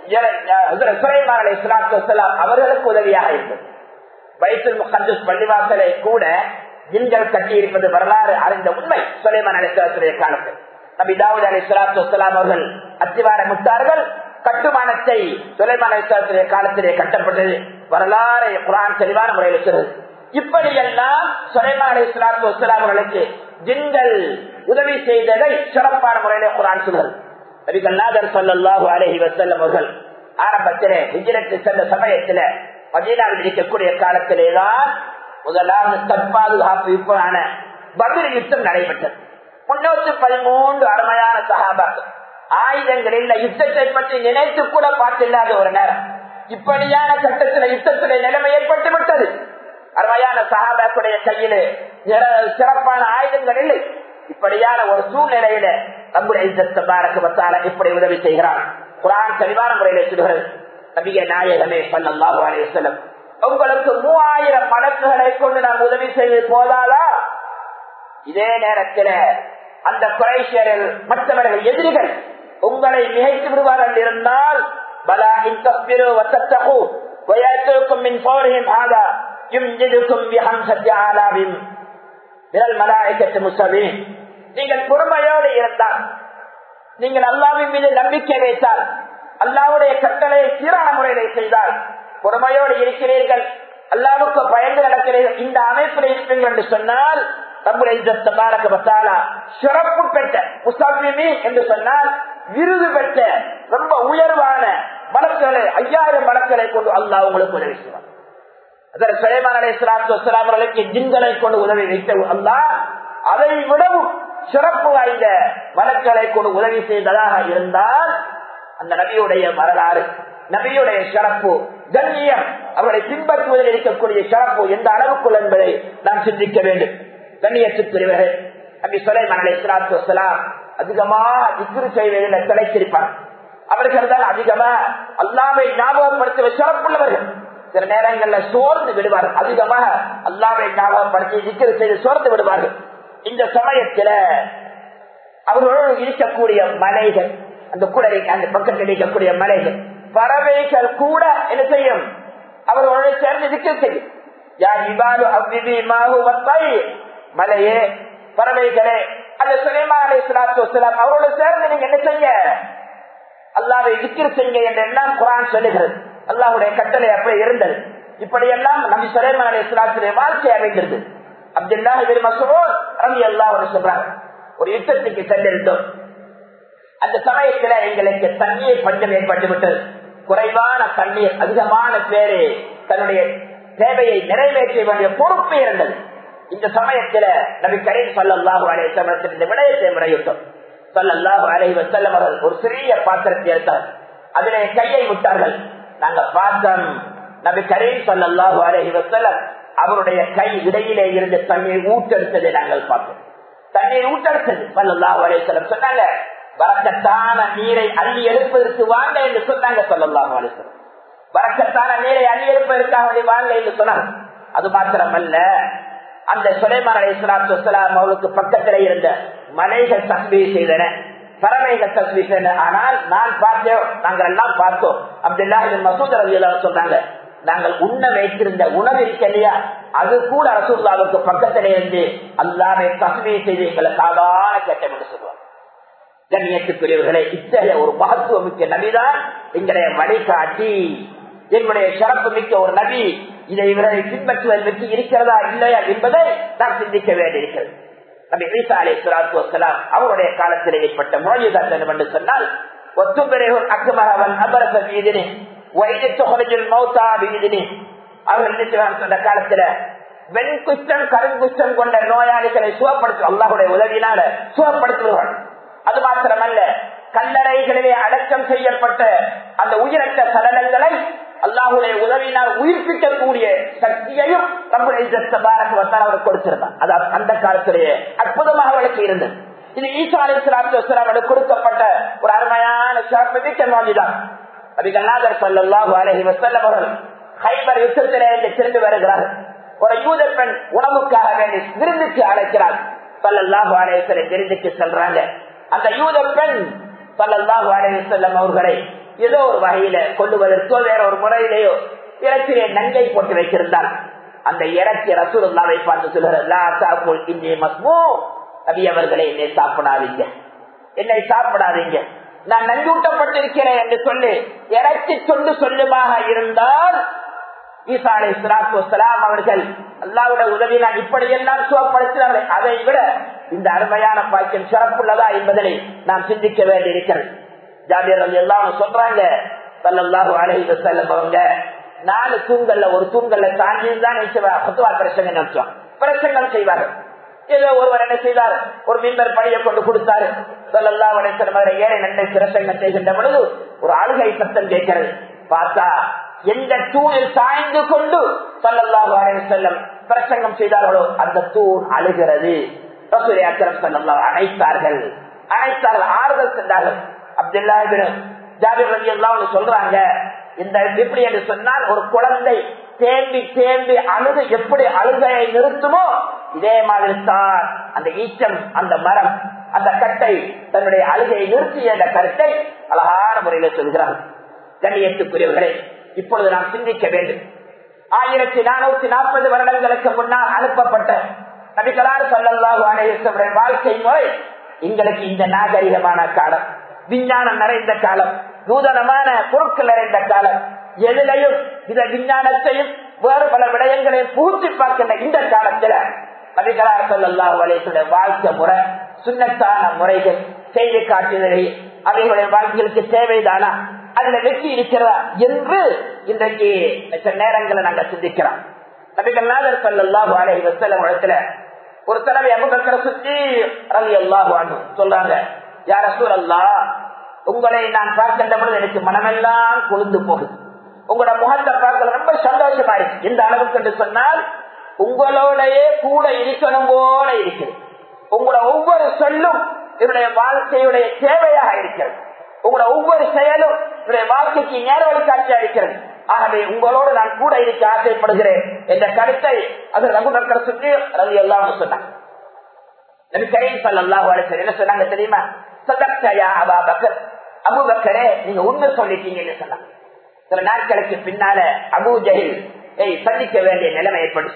அவர்களுக்கு உதவியாக இருந்தது வைத்தல் முகந்தஸ் பள்ளிவாசலை கூட ஜின்கள் கட்டி இருப்பது வரலாறு அறிந்த உண்மை சுலைமான் அலிஸ்லாத்துடைய காலத்தில் நபி தாவூத் அலி சலாத்து வலாம் அவர்கள் அத்திவாரம் விட்டார்கள் கட்டுமானத்தை சுலைமான் அலிஸ்லாத்துடைய காலத்திலே கட்டப்பட்டது வரலாறு குரான் தெளிவான முறையில் இருக்கிறது இப்படியெல்லாம் சுலைமான் அலி சலாத்து வலாம் அவர்களுக்கு ஜின்கள் உதவி செய்ததை சிறப்பான முறையில குரான் சொல்கிறது நபிகள் நாதர் சொல்லல்லாஹு அலஹி வசல்லம் அவர்கள் ஆரம்பத்திலே ஹிஜரத்து சென்ற சமயத்தில மதீனாவில் இருக்கக்கூடிய காலத்திலேதான் முதலாவது தற்பாதுகாப்பு யுப்பான பதில் யுத்தம் நடைபெற்றது முன்னூத்தி பதிமூன்று அருமையான சகாபாக்கள் ஆயுதங்கள் இல்ல யுத்தத்தை பற்றி நினைத்து கூட பார்த்தில்லாத ஒரு நேரம் இப்படியான கட்டத்தில் யுத்தத்திலே நிலைமை ஏற்பட்டு விட்டது அருமையான சகாபாக்குடைய கையிலே சிறப்பான ஆயுதங்கள் இல்லை இப்படியான ஒரு சூழ்நிலையில நம்முடைய யுத்தத்தை பாரக்கு பத்தால இப்படி உதவி செய்கிறார் குரான் தெளிவான முறையில சொல்கிறது நபிக நாயகமே சொல்லல்லாஹு அலையம் உங்களுக்கு மூவாயிரம் மடக்குகளை கொண்டு நாம் உதவி செய்வது போதாதா இதே நேரத்தில் அந்த குறைஷியரில் மற்றவர்கள் எதிரிகள் உங்களை மிகைத்து விடுவார்கள் இருந்தால் பலா இந்தப்பிரு வசத்தகு ويأتوكم من فورهم هذا يمجدكم بخمسة آلاف من الملائكة مسبين நீங்கள் பொறுமையோடு இருந்தால் நீங்கள் அல்லாவின் மீது நம்பிக்கை வைத்தால் அல்லாவுடைய கட்டளை சீரான முறையில் செய்தால் பொறுமையோடு இருக்கிறீர்கள் அல்லாவுக்கு பயந்து நடக்கிறீர்கள் இந்த அமைப்பில் இருப்பீர்கள் என்று சொன்னால் சிறப்பு பெற்ற முசாமி என்று சொன்னால் விருது பெற்ற ரொம்ப உயர்வான வழக்குகளை ஐயாயிரம் வழக்குகளை கொண்டு அல்லாஹ் உங்களுக்கு உதவி செய்வார் அதற்கு ஜின்களை கொண்டு உதவி வைத்த அல்லாஹ் அதை விடவும் சிறப்பு வாய்ந்த வழக்குகளை கொண்டு உதவி செய்ததாக இருந்தால் அந்த நபியுடைய வரலாறு நபியுடைய சிறப்பு கண்ணியம் அவர்களை பின்பற்றுவதில் இருக்கக்கூடிய சிறப்பு எந்த அளவுக்குள் என்பதை நாம் சிந்திக்க வேண்டும் கண்ணியத்துக்குரியவர்கள் நபி சுலைமான் அலி இஸ்லாத்து வசலாம் அதிகமாக இக்ரு செய்வதில் திளைத்திருப்பார் அவர்கள் தான் அதிகமா அல்லாவை ஞாபகப்படுத்த சிறப்புள்ளவர்கள் சில நேரங்களில் சோர்ந்து விடுவார்கள் அதிகமாக அல்லாவை ஞாபகப்படுத்தி இக்ரு செய்து சோர்ந்து விடுவார்கள் இந்த சமயத்துல அவர்களோடு இருக்கக்கூடிய மலைகள் அந்த கூட அந்த பக்கத்தில் இருக்கக்கூடிய மலைகள் பறவைகள் கூட என்ன செய்யும் அவர்களோட சேர்ந்து இருக்க செய்யும் யார் இவாலு அவ்விதி மாகுவத்தை மலையே பறவைகளே அந்த சுலைமா அலை சலாத்து வசலாம் அவரோட சேர்ந்து நீங்க என்ன செய்ய அல்லாவை விக்கிர செய்ய என்று எல்லாம் குரான் சொல்லுகிறது அல்லாவுடைய கட்டளை அப்படி இருந்தது இப்படியெல்லாம் நம்பி சுலைமான் அலை சலாத்துடைய வாழ்க்கை அமைந்திருந்தது அப்துல்லா இவர் மசூர் ரவி அல்லாஹ் சொல்றாங்க ஒரு யுத்தத்துக்கு சென்றிருந்தோம் அந்த சமயத்துல எங்களுக்கு தண்ணீர் பஞ்சம் ஏற்பட்டு விட்டது குறைவான தண்ணீர் அதிகமான பேரு தன்னுடைய தேவையை நிறைவேற்ற வேண்டிய பொறுப்பு இருந்தது இந்த சமயத்துல நபி கரீம் சல்லாஹு அலைய இந்த விடயத்தை முறையிட்டோம் சல்லாஹு அலை வசல்லம் அவர்கள் ஒரு சிறிய பாத்திரத்தை எடுத்தார் அதிலே கையை விட்டார்கள் நாங்க பார்த்தோம் நபி கரீம் சல்லாஹு அலஹி வசல்லம் அவருடைய கை இடையிலே இருந்து தண்ணீர் ஊட்டெடுத்ததை நாங்கள் பார்த்தோம் தண்ணீர் ஊட்டெடுத்தது சல்லாஹு அலையம் சொன்னாங்க வரக்கத்தான நீரை அள்ளி எடுப்பதற்கு வாங்க என்று சொன்னாங்க சொல்லலாம் அலிஸ்வரம் வரக்கத்தான நீரை அள்ளி எடுப்பதற்காக வாங்க என்று சொன்னாங்க அது மாத்திரமல்ல அந்த சுலைமான் அலி இஸ்லாத்து வலாம் அவர்களுக்கு பக்கத்தில் இருந்த மலைகள் தஸ்மி செய்தன பறவைகள் தஸ்மி செய்தன ஆனால் நான் பார்த்தேன் நாங்கள் எல்லாம் பார்த்தோம் அப்படில்லா மசூத் ரவி சொன்னாங்க நாங்கள் உண்ண வைத்திருந்த உணவு இல்லையா அது கூட ரசூல்லாவுக்கு பக்கத்திலே இருந்து அல்லாமே தஸ்மி செய்து எங்களை சாதாரண கேட்டோம் என்று சொல்லுவாங்க கண்ணியத்துக்குரியவர்களை இத்தகைய ஒரு மகத்துவம் மிக்க நபிதான் எங்களுடைய வழிகாட்டி எங்களுடைய சிறப்பு மிக்க ஒரு நபி இதை இவரை பின்பற்றுவதற்கு இருக்கிறதா இல்லையா என்பதை நாம் சிந்திக்க வேண்டியிருக்கிறது நபி ஈசா அலி சுலாத்து வசலாம் அவருடைய காலத்தில் ஏற்பட்ட மொழிதான் என்று சொன்னால் ஒத்துபிரேகன் அக்மரவன் அபரச வீதினி வயது தொகலில் மௌத்தா வீதினி அவர்கள் என்ன சொன்ன காலத்துல வெண்குஷ்டம் கருங்குஷ்டம் கொண்ட நோயாளிகளை சுகப்படுத்தும் அல்லாஹுடைய உதவியினால சுகப்படுத்துவார்கள் அது மாத்திரமல்ல கல்லறைகளிலே அடக்கம் செய்யப்பட்ட அந்த உயிரற்ற சடலங்களை அல்லாஹுடைய உதவியினால் உயிர்ப்பிக்கக்கூடிய சக்தியையும் அவர் கொடுத்திருந்தார் அதாவது அந்த காலத்திலேயே அற்புதமாக அவளுக்கு இருந்தது இது ஈசா அலி சலாத்து கொடுக்கப்பட்ட ஒரு அருமையான சிறப்பு மிக்க நோஞ்சிதான் அபிகநாதர் சல்லாஹு அலஹி வசல்லம் அவர்கள் ஹைபர் யுத்தத்திலே திரும்பி வருகிறார்கள் ஒரு யூத பெண் உணவுக்காக வேண்டி விருந்துக்கு அழைக்கிறார் சல்லாஹு அலேசரை விருந்துக்கு செல்றாங்க அந்த யூத பெண் சல்லாஹு அலேஹி செல்லம் அவர்களை ஏதோ ஒரு வகையில கொள்ளுவதற்கோ வேற ஒரு முறையிலேயோ இறச்சிலே நங்கை போட்டு வைத்திருந்தார் அந்த இறச்சி ரசூலுல்லாவை பார்த்து சொல்லுற நபி அவர்களை என்னை சாப்பிடாதீங்க என்னை சாப்பிடாதீங்க நான் நஞ்சூட்டப்பட்டிருக்கிறேன் என்று சொல்லி இறச்சி சொல்லு சொல்லுமாக இருந்தால் ஈசா அலை சலாத்து அவர்கள் அல்லாவுடைய உதவினால் இப்படியெல்லாம் சுவப்படுத்தினார்கள் அதை விட இந்த அருமையான பாக்கியம் சிறப்புள்ளதா என்பதனை நாம் சிந்திக்க வேண்டியிருக்கிறது ஜாபியர் எல்லாம் சொல்றாங்க சல்லாஹு அலஹி வசல்லம் அவங்க நாலு தூண்கள்ல ஒரு தூண்கள்ல தாண்டி தான் பிரச்சனை நடத்துவாங்க பிரச்சனைகள் செய்வார்கள் ஏதோ ஒருவர் என்ன செய்தார் ஒரு மீன்பர் பணியை கொண்டு கொடுத்தாரு சொல்லல்லா வளைச்சல் ஏழை நன்மை பிரசங்கம் செய்கின்ற பொழுது ஒரு ஆளுகை சத்தம் கேட்கிறது பார்த்தா எந்த தூணில் சாய்ந்து கொண்டு சொல்லல்லாஹு அலைஹி செல்லம் பிரசங்கம் செய்தார்களோ அந்த தூண் அழுகிறது ரசூலை அக்கரம் சொல்லல்லா அணைத்தார்கள் அணைத்தார்கள் ஆறுதல் சென்றார்கள் அப்துல்லா ஜாபிர் ரவி எல்லாம் சொல்றாங்க இந்த எப்படி என்று சொன்னால் ஒரு குழந்தை தேம்பி தேம்பி அழுது எப்படி அழுகையை நிறுத்துமோ இதே மாதிரி தான் அந்த ஈச்சம் அந்த மரம் அந்த கட்டை தன்னுடைய அழுகையை நிறுத்திய அந்த கருத்தை அழகான முறையில சொல்கிறார் கண்ணியத்துக்குரியவர்களே இப்பொழுது நாம் சிந்திக்க வேண்டும் ஆயிரத்தி நானூத்தி நாற்பது வருடங்களுக்கு முன்னால் அனுப்பப்பட்ட நபிகளார் சொல்லல்லாஹு அனைவருடைய வாழ்க்கை முறை எங்களுக்கு இந்த நாகரிகமான காலம் விஞ்ஞானம் நிறைந்த காலம் நூதனமான பொருட்கள் நிறைந்த காலம் எதிலையும் இந்த விஞ்ஞானத்தையும் வேறு பல விடயங்களையும் பூர்த்தி பார்க்கின்ற இந்த காலத்துல நபிகளார் சொல்லல்லாஹு அலைய வாழ்க்கை முறை சுண்ணத்தான முறைகள் செய்தி காட்டுதலை அவைகளுடைய வாழ்க்கைகளுக்கு தேவைதானா அதுல வெற்றி இருக்கிறதா என்று இன்றைக்கு சில நேரங்களை நாங்க சிந்திக்கிறோம் நபிகள் நாதர் சல்லாஹு அலைஹி வசல்லம் இடத்துல ஒரு தடவை அபுபக்கரை சுத்தி ரவி அல்லாஹு சொல்றாங்க யார சூழல்லா உங்களை நான் பார்க்கின்ற பொழுது எனக்கு மனமெல்லாம் கொழுந்து போகுது உங்களோட முகத்தை பார்க்க ரொம்ப சந்தோஷமா இருக்கு எந்த அளவுக்கு என்று சொன்னால் உங்களோடயே கூட இருக்கணும் போல இருக்குது உங்களோட ஒவ்வொரு சொல்லும் என்னுடைய வாழ்க்கையுடைய தேவையாக இருக்கிறது உங்களோட ஒவ்வொரு செயலும் என்னுடைய வாழ்க்கைக்கு நேர வழிகாட்சியா இருக்கிறது ஆகவே உங்களோடு நான் கூட இருக்க ஆசைப்படுகிறேன் என்ற கருத்தை அது ரகுநர்கர் சொல்லி ரவி எல்லாம் சொன்னாங்க என்ன சொன்னாங்க தெரியுமா அபு பக்கரே நீங்க உண்மை சொல்லிட்டீங்கன்னு சொன்னாங்க சில நாட்களுக்கு பின்னால அபு ஜஹில் சந்திக்க வேண்டிய நிலைமை ஏற்படுச்சு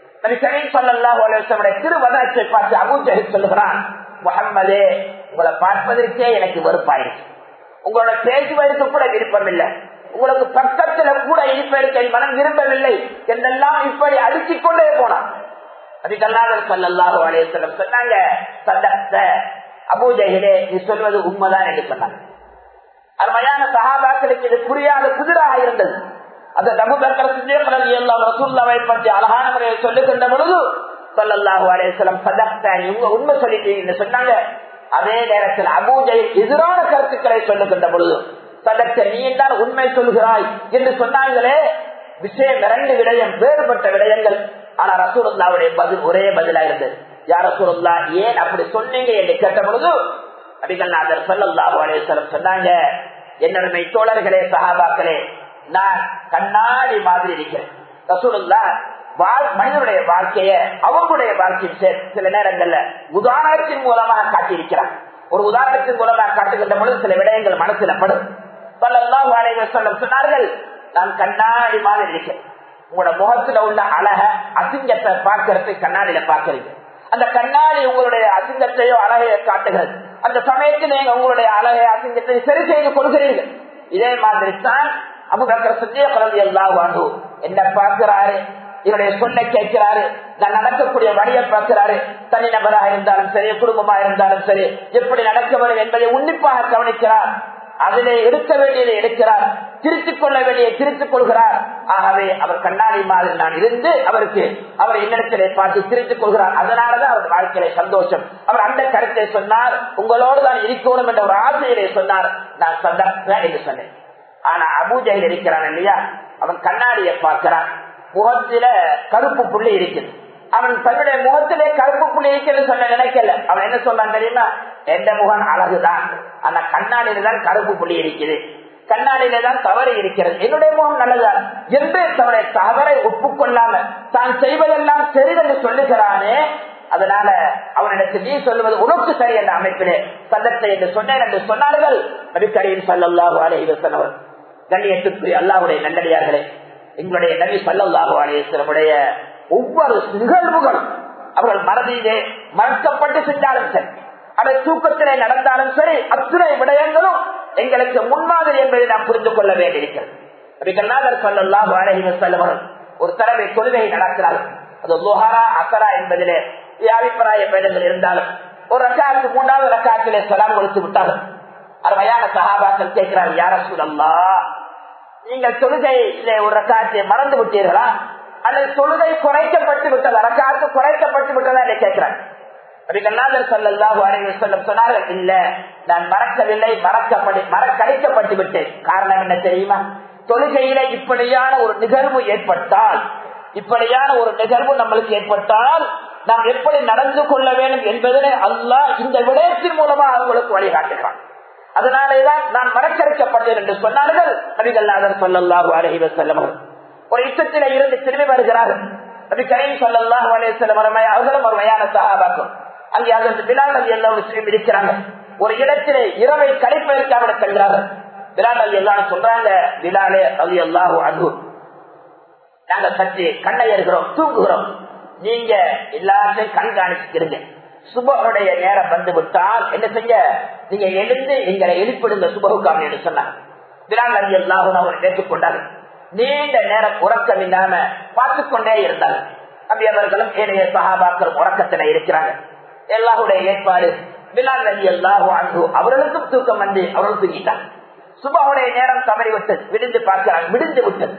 திருவதத்தை பார்த்து அபு ஜஹில் சொல்லுகிறான் முகம்மதே உங்களை பார்ப்பதற்கே எனக்கு வெறுப்பாயிருச்சு உங்களோட பேசுவதற்கு கூட விருப்பம் இல்லை உங்களுக்கு பக்கத்துல கூட இருப்பதற்கு என் மனம் விரும்பவில்லை என்றெல்லாம் இப்படி அடிச்சுக் கொண்டே போனான் அதுக்கல்லாத சொல்லல்லாஹு அலையம் சொன்னாங்க சதத்த அபூஜைகளே நீ சொல்வது உண்மைதான் என்று சொன்னாங்க அருமையான சகாபாக்களுக்கு இது புரியாத புதிராக இருந்தது அந்த ரசூல்லாவை பற்றி அழகான முறையில் சொல்லுகின்ற பொழுது சொல்லல்லாஹு அலையம் சதத்த நீங்க உண்மை சொல்லிட்டீங்கன்னு சொன்னாங்க அதே நேரத்தில் அபூஜை எதிரான கருத்துக்களை சொல்லுகின்ற பொழுது சதத்த நீ தான் உண்மை சொல்கிறாய் என்று சொன்னாங்களே விஷயம் இரண்டு விடயம் வேறுபட்ட விடயங்கள் ஆனா ரசூலுல்லாவுடைய பதில் ஒரே பதிலா இருந்தது யார் ரசூலுல்லா ஏன் அப்படி சொன்னீங்க என்று கேட்ட பொழுது அடிகள்நாதர் சல்லாஹு அலேஸ்வரம் சொன்னாங்க என்னுடைய தோழர்களே சகாபாக்களே நான் கண்ணாடி மாதிரி இருக்கிறேன் ரசூலுல்லா மனிதனுடைய வாழ்க்கைய அவங்களுடைய வாழ்க்கையில் சில நேரங்கள்ல உதாரணத்தின் மூலமாக காட்டியிருக்கிறார் ஒரு உதாரணத்தின் மூலமாக காட்டுகின்ற பொழுது சில விடயங்கள் மனசுல படும் சொன்னார்கள் நான் கண்ணாடி மாதிரி இருக்கேன் உங்களோட முகத்துல உள்ள அழக அசிங்கத்தை பார்க்கறது கண்ணாடியில பாக்குறீங்க அந்த கண்ணாடி உங்களுடைய அசிங்கத்தையோ அழகையோ காட்டுகிறது அந்த சமயத்தில் நீங்க உங்களுடைய அழகை அசிங்கத்தை சரி செய்து கொள்கிறீர்கள் இதே மாதிரி தான் அபுபக்கர் சுத்திய குழந்தை எல்லாம் வாங்கும் என்ன பார்க்கிறாரு என்னுடைய சொல்லை கேட்கிறாரு நான் நடக்கக்கூடிய வழியை பார்க்கிறாரு தனிநபராக இருந்தாலும் சரி குடும்பமா இருந்தாலும் சரி எப்படி நடக்க வேண்டும் என்பதை உன்னிப்பாக கவனிக்கிறார் அதிலே எடுக்க வேண்டியதை எடுக்கிறார் திருத்திக் கொள்ள வேண்டிய திருத்திக் கொள்கிறார் ஆகவே அவர் கண்ணாடி மாதிரி நான் இருந்து அவருக்கு அவர் என்னிடத்திலே பார்த்து திருத்திக் கொள்கிறார் அதனாலதான் அவர் வாழ்க்கையில சந்தோஷம் அவர் அந்த கருத்தை சொன்னார் உங்களோடு தான் இருக்கணும் என்ற ஒரு ஆசையிலே சொன்னார் நான் சந்தர்ப்பேன் என்று சொன்னேன் ஆனா அபூஜையில் இருக்கிறான் இல்லையா அவன் கண்ணாடியை பார்க்கிறான் முகத்தில கருப்பு புள்ளி இருக்குது அவன் தன்னுடைய முகத்திலே கருப்பு புள்ளி இருக்குன்னு சொன்ன நினைக்கல அவன் என்ன சொல்றான் தெரியுமா எந்த முகம் அழகுதான் ஆனா கண்ணாடியில தான் கருப்பு புள்ளி இருக்குது கண்ணாடியில தான் தவறு இருக்கிறது என்னுடைய முகம் நல்லதான் என்று தன்னுடைய தவறை ஒப்புக்கொள்ளாம தான் செய்வதெல்லாம் சரிதென்று சொல்லுகிறானே அதனால அவனிடத்தில் நீ சொல்லுவது உனக்கு சரி என்ற அமைப்பிலே சந்தத்தை என்று சொன்னேன் என்று சொன்னார்கள் நபிக்கரையில் சல்லாஹு அலைவசனவர் கண்ணியத்துக்குரிய அல்லாவுடைய நல்லடியார்களே எங்களுடைய நபி சல்லாஹு அலைவசனமுடைய ஒவ்வொரு நிகழ்வுகளும் அவர்கள் மறதியிலே மறக்கப்பட்டு சென்றாலும் சரி அதை தூக்கத்திலே நடந்தாலும் சரி அத்தனை விடயங்களும் எங்களுக்கு முன்மாதிரி என்பதை நாம் புரிந்து கொள்ள வேண்டியிருக்கிறது சொல்லல்லாஹு அலைவசல்லவர்கள் ஒரு தடவை கொள்கையை நடக்கிறார்கள் அது லோஹாரா அக்கரா என்பதிலே அபிப்பிராய பேதங்கள் இருந்தாலும் ஒரு ரக்காத்து மூன்றாவது ரக்காத்திலே சலாம் கொடுத்து விட்டார்கள் அருமையான சகாபாக்கள் கேட்கிறார் யார சூழல்லா நீங்கள் தொழுகையிலே ஒரு ரக்காத்தை மறந்து விட்டீர்களா அல்லது தொழுகை குறைக்கப்பட்டு விட்டதா ரக்காத்து குறைக்கப்பட்டு விட்டதா என்று கேட்கிறார் சொன்னார்கள் இல்ல நான் மறக்கவில்லை மறக்கப்படி மறக்கடிக்கப்பட்டு விட்டேன் காரணம் என்ன தெரியுமா தொழுகையில இப்படியான ஒரு நிகழ்வு ஏற்பட்டால் இப்படியான ஒரு நிகழ்வு நம்மளுக்கு ஏற்பட்டால் நாம் எப்படி நடந்து கொள்ள வேண்டும் என்பதனை அல்லாஹ் இந்த விடயத்தின் மூலமா அவங்களுக்கு வழிகாட்டுகிறான் அதனாலேதான் நான் மறக்கடிக்கப்பட்டேன் என்று சொன்னார்கள் நபிகல்லாதர் சொல்லல்லாஹு அலஹி வசல்லம் ஒரு யுத்தத்தில இருந்து திரும்பி வருகிறார்கள் நபி கரீம் சொல்லல்லாஹு அலைஹி வஸல்லம் அவர்களும் ஒரு வயான சஹாபாக்கள் அங்கே அதற்கு பிலால் நபி எல்லா விஷயம் இருக்கிறாங்க ஒரு இடத்திலே இரவை கழிப்பதற்கு அவரை செல்கிறார்கள் பிலால் நபி எல்லாம் சொல்றாங்க பிலாலே அலி அல்லாஹு அன்பு நாங்க சற்று கண்ணை இருக்கிறோம் தூங்குகிறோம் நீங்க எல்லாத்தையும் கண்காணிச்சுக்கிறீங்க சுபகுடைய நேரம் வந்து விட்டால் என்ன செய்ய நீங்க எழுந்து எங்களை எழுப்பிடுங்க சுபகுக்காம என்று சொன்னாங்க பிலால் நபி அல்லாஹு அவர் ஏற்றுக்கொண்டார்கள் நீண்ட நேரம் உறக்கம் இல்லாம பார்த்துக் கொண்டே இருந்தாங்க நபி அவர்களும் ஏனைய சகாபாக்கள் உறக்கத்துல இருக்கிறாங்க எல்லாருடைய ஏற்பாடு பிலால் நபி அல்லாஹு அன்பு அவர்களுக்கும் தூக்கம் வந்து அவர்கள் தூங்கிட்டாங்க சுபாவுடைய நேரம் தவறி விட்டது விடுந்து பார்க்கிறாங்க விடுந்து விட்டது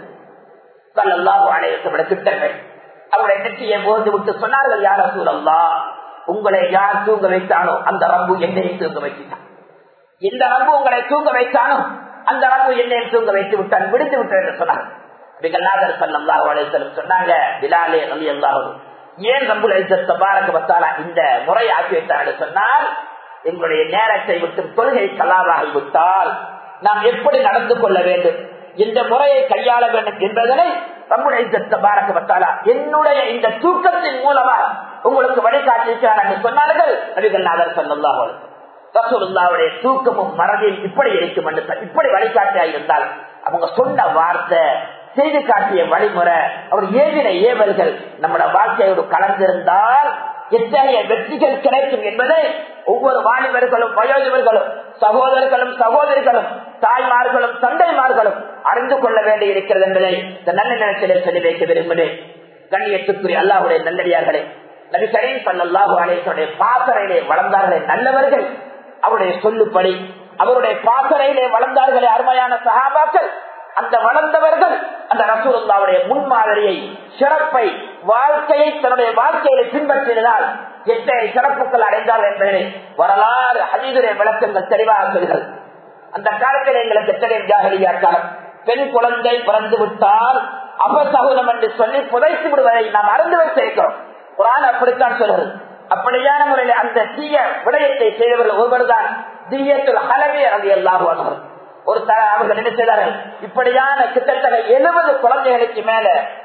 சல்லாஹு அலையத்தோட திட்டங்கள் அவருடைய நெற்றியை போர்ந்து விட்டு சொன்னார்கள் யார சூழல்லா உங்களை யார் தூங்க வைத்தானோ அந்த ரம்பு என்னையும் தூங்க வைத்தான் இந்த ரம்பு உங்களை தூங்க வைத்தானோ அந்த ரம்பு என்னையும் தூங்க வைத்து விட்டான் விடுத்து விட்டார் என்று சொன்னார் நாதர் சல்லாஹு அலையம் சொன்னாங்க பிலாலே அலி அல்லாஹு ஏன் ரம்புல் பாரக வத்தாலா இந்த முறை ஆக்கி வைத்தார் என்று சொன்னால் எங்களுடைய நேரத்தை விட்டு தொழுகை கலாவாகி விட்டால் நாம் எப்படி நடந்து கொள்ள வேண்டும் இந்த முறையை கையாள வேண்டும் என்பதனை நம்முடைய பாரக வத்தாலா என்னுடைய இந்த தூக்கத்தின் மூலமா உங்களுக்கு வழிகாட்டிருக்கிறார் என்று சொன்னார்கள் நபிகள் நாதர் சல்லாஹ் ரசூலுல்லாவுடைய தூக்கமும் மறதியும் இப்படி இருக்கும் என்று இப்படி வழிகாட்டியா இருந்தால் அவங்க சொன்ன வார்த்தை செய்து காட்டிய வழிமுறை அவர் ஏவின ஏவல்கள் நம்முடைய வாழ்க்கையோடு கலந்திருந்தால் எத்தகைய வெற்றிகள் கிடைக்கும் என்பதை ஒவ்வொரு வாலிபர்களும் வயோதிபர்களும் சகோதரர்களும் சகோதரிகளும் தாய்மார்களும் தந்தைமார்களும் அறிந்து கொள்ள வேண்டி இருக்கிறது என்பதை இந்த நல்ல நேரத்திலே சொல்லி வைக்க விரும்புகிறேன் கண்ணியத்துக்குரிய அல்லாஹுடைய நல்லடியார்களே நபி கரீம் சல்லாஹூ அலேசனுடைய பாசறையிலே வளர்ந்தார்களே நல்லவர்கள் அவருடைய சொல்லுப்படி அவருடைய பாசறையிலே வளர்ந்தார்களே அருமையான சகாபாக்கள் அந்த வளர்ந்தவர்கள் அந்த ரசூலுல்லாவுடைய முன்மாதிரியை சிறப்பை வாழ்க்கையை தன்னுடைய வாழ்க்கையில பின்பற்றினால் எத்தனை சிறப்புகள் அடைந்தார்கள் என்பதை வரலாறு அதீதுடைய விளக்கங்கள் தெளிவாக சொல்கிறது அந்த காலத்தில் எங்களுக்கு தெரியும் ஜாகலியா காலம் பெண் குழந்தை பிறந்து விட்டால் அபசகுலம் என்று சொல்லி புதைத்து விடுவதை நாம் அறிந்து வைத்திருக்கிறோம் குரான் அப்படித்தான் சொல்கிறது அப்படியான முறையில் அந்த தீய விடயத்தை செய்தவர்கள் ஒருவர்தான் தீயத்தில் ஹலவி அது எல்லாரும் ஒரு அவர்கள் என்ன செய்தார்கள் இப்படியான கிட்டத்தட்ட எழுபது குழந்தைகளுக்கு மேல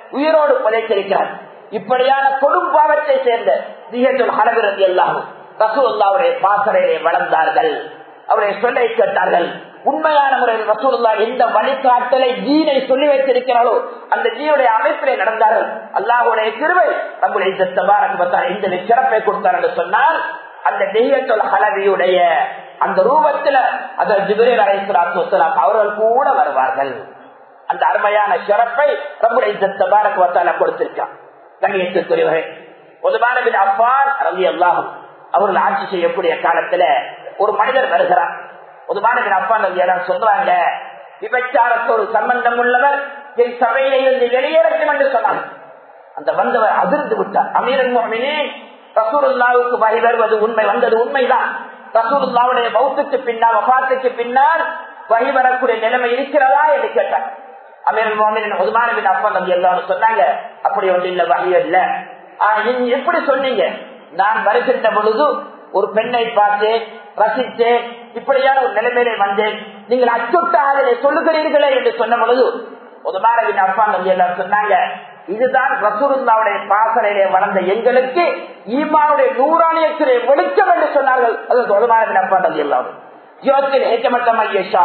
உயிரோடு புதைத்திருக்கிறார் இப்படியான கொடும் பாவத்தை சேர்ந்த திகத்துல் ஹலவிரதி எல்லாரும் ரசூல்லாவுடைய பாசறையிலே வளர்ந்தார்கள் அவருடைய சொல்லை கேட்டார்கள் உண்மையான முறையில் ரசூல்லா எந்த வழிகாட்டலை ஜீனை சொல்லி வைத்திருக்கிறாரோ அந்த ஜீனுடைய அமைப்பிலே நடந்தார்கள் அல்லாஹுடைய கிருவை நம்முடைய தபாரக் இந்த சிறப்பை கொடுத்தார் என்று சொன்னால் அந்த தெய்வத்தொல் ஹலவியுடைய அந்த ரூபத்துல அதில் ஜிபிரேல் அலைசலாத்து வசலாம் அவர்கள் கூட வருவார்கள் அந்த அருமையான சிறப்பை நம்முடைய தபாரக் வத்தால கொடுத்திருக்கான் கண்ணியத்துக்குரியவர்கள் பொதுவான அப்பான் ரவி அல்லாஹும் அவர்கள் ஆட்சி செய்யக்கூடிய காலத்துல ஒரு மனிதர் வருகிறார் பொதுவான அப்பான் ரவி எல்லாம் சொல்றாங்க விபச்சாரத்தோடு சம்பந்தம் உள்ளவர் என் சபையில இருந்து வெளியேறட்டும் என்று சொன்னார் அந்த வந்தவர் அதிர்ந்து விட்டார் அமீரன் மோமினே ரசூருல்லாவுக்கு வகை வருவது உண்மை வந்தது உண்மைதான் ரசூருல்லாவுடைய பௌத்துக்கு பின்னால் வபாத்துக்கு பின்னால் வகை வரக்கூடிய நிலைமை இருக்கிறதா என்று கேட்டார் அமீரன் மோமின் உதுமானவின் அப்பா நம்பி எல்லாரும் சொன்னாங்க அப்படி ஒன்று இல்ல வகை இல்ல நீங்க எப்படி சொன்னீங்க நான் வருகின்ற பொழுது ஒரு பெண்ணை பார்த்தேன் ரசித்தேன் இப்படியான ஒரு நிலைமையிலே வந்தேன் நீங்கள் அச்சுட்டாக அதை சொல்லுகிறீர்களே என்று சொன்ன பொழுது உதுமானவின் அப்பா நம்பி எல்லாரும் சொன்னாங்க இதுதான் ரசூருல்லாவுடைய பாசனையிலே வளர்ந்த எங்களுக்கு ஈமாவுடைய நூறாணியத்திலே வெளிச்சம் என்று சொன்னார்கள் அது உதுமானவின் அப்பா நம்பி எல்லாரும் யோத்தில் ஏற்றமட்டம் ஐயஷா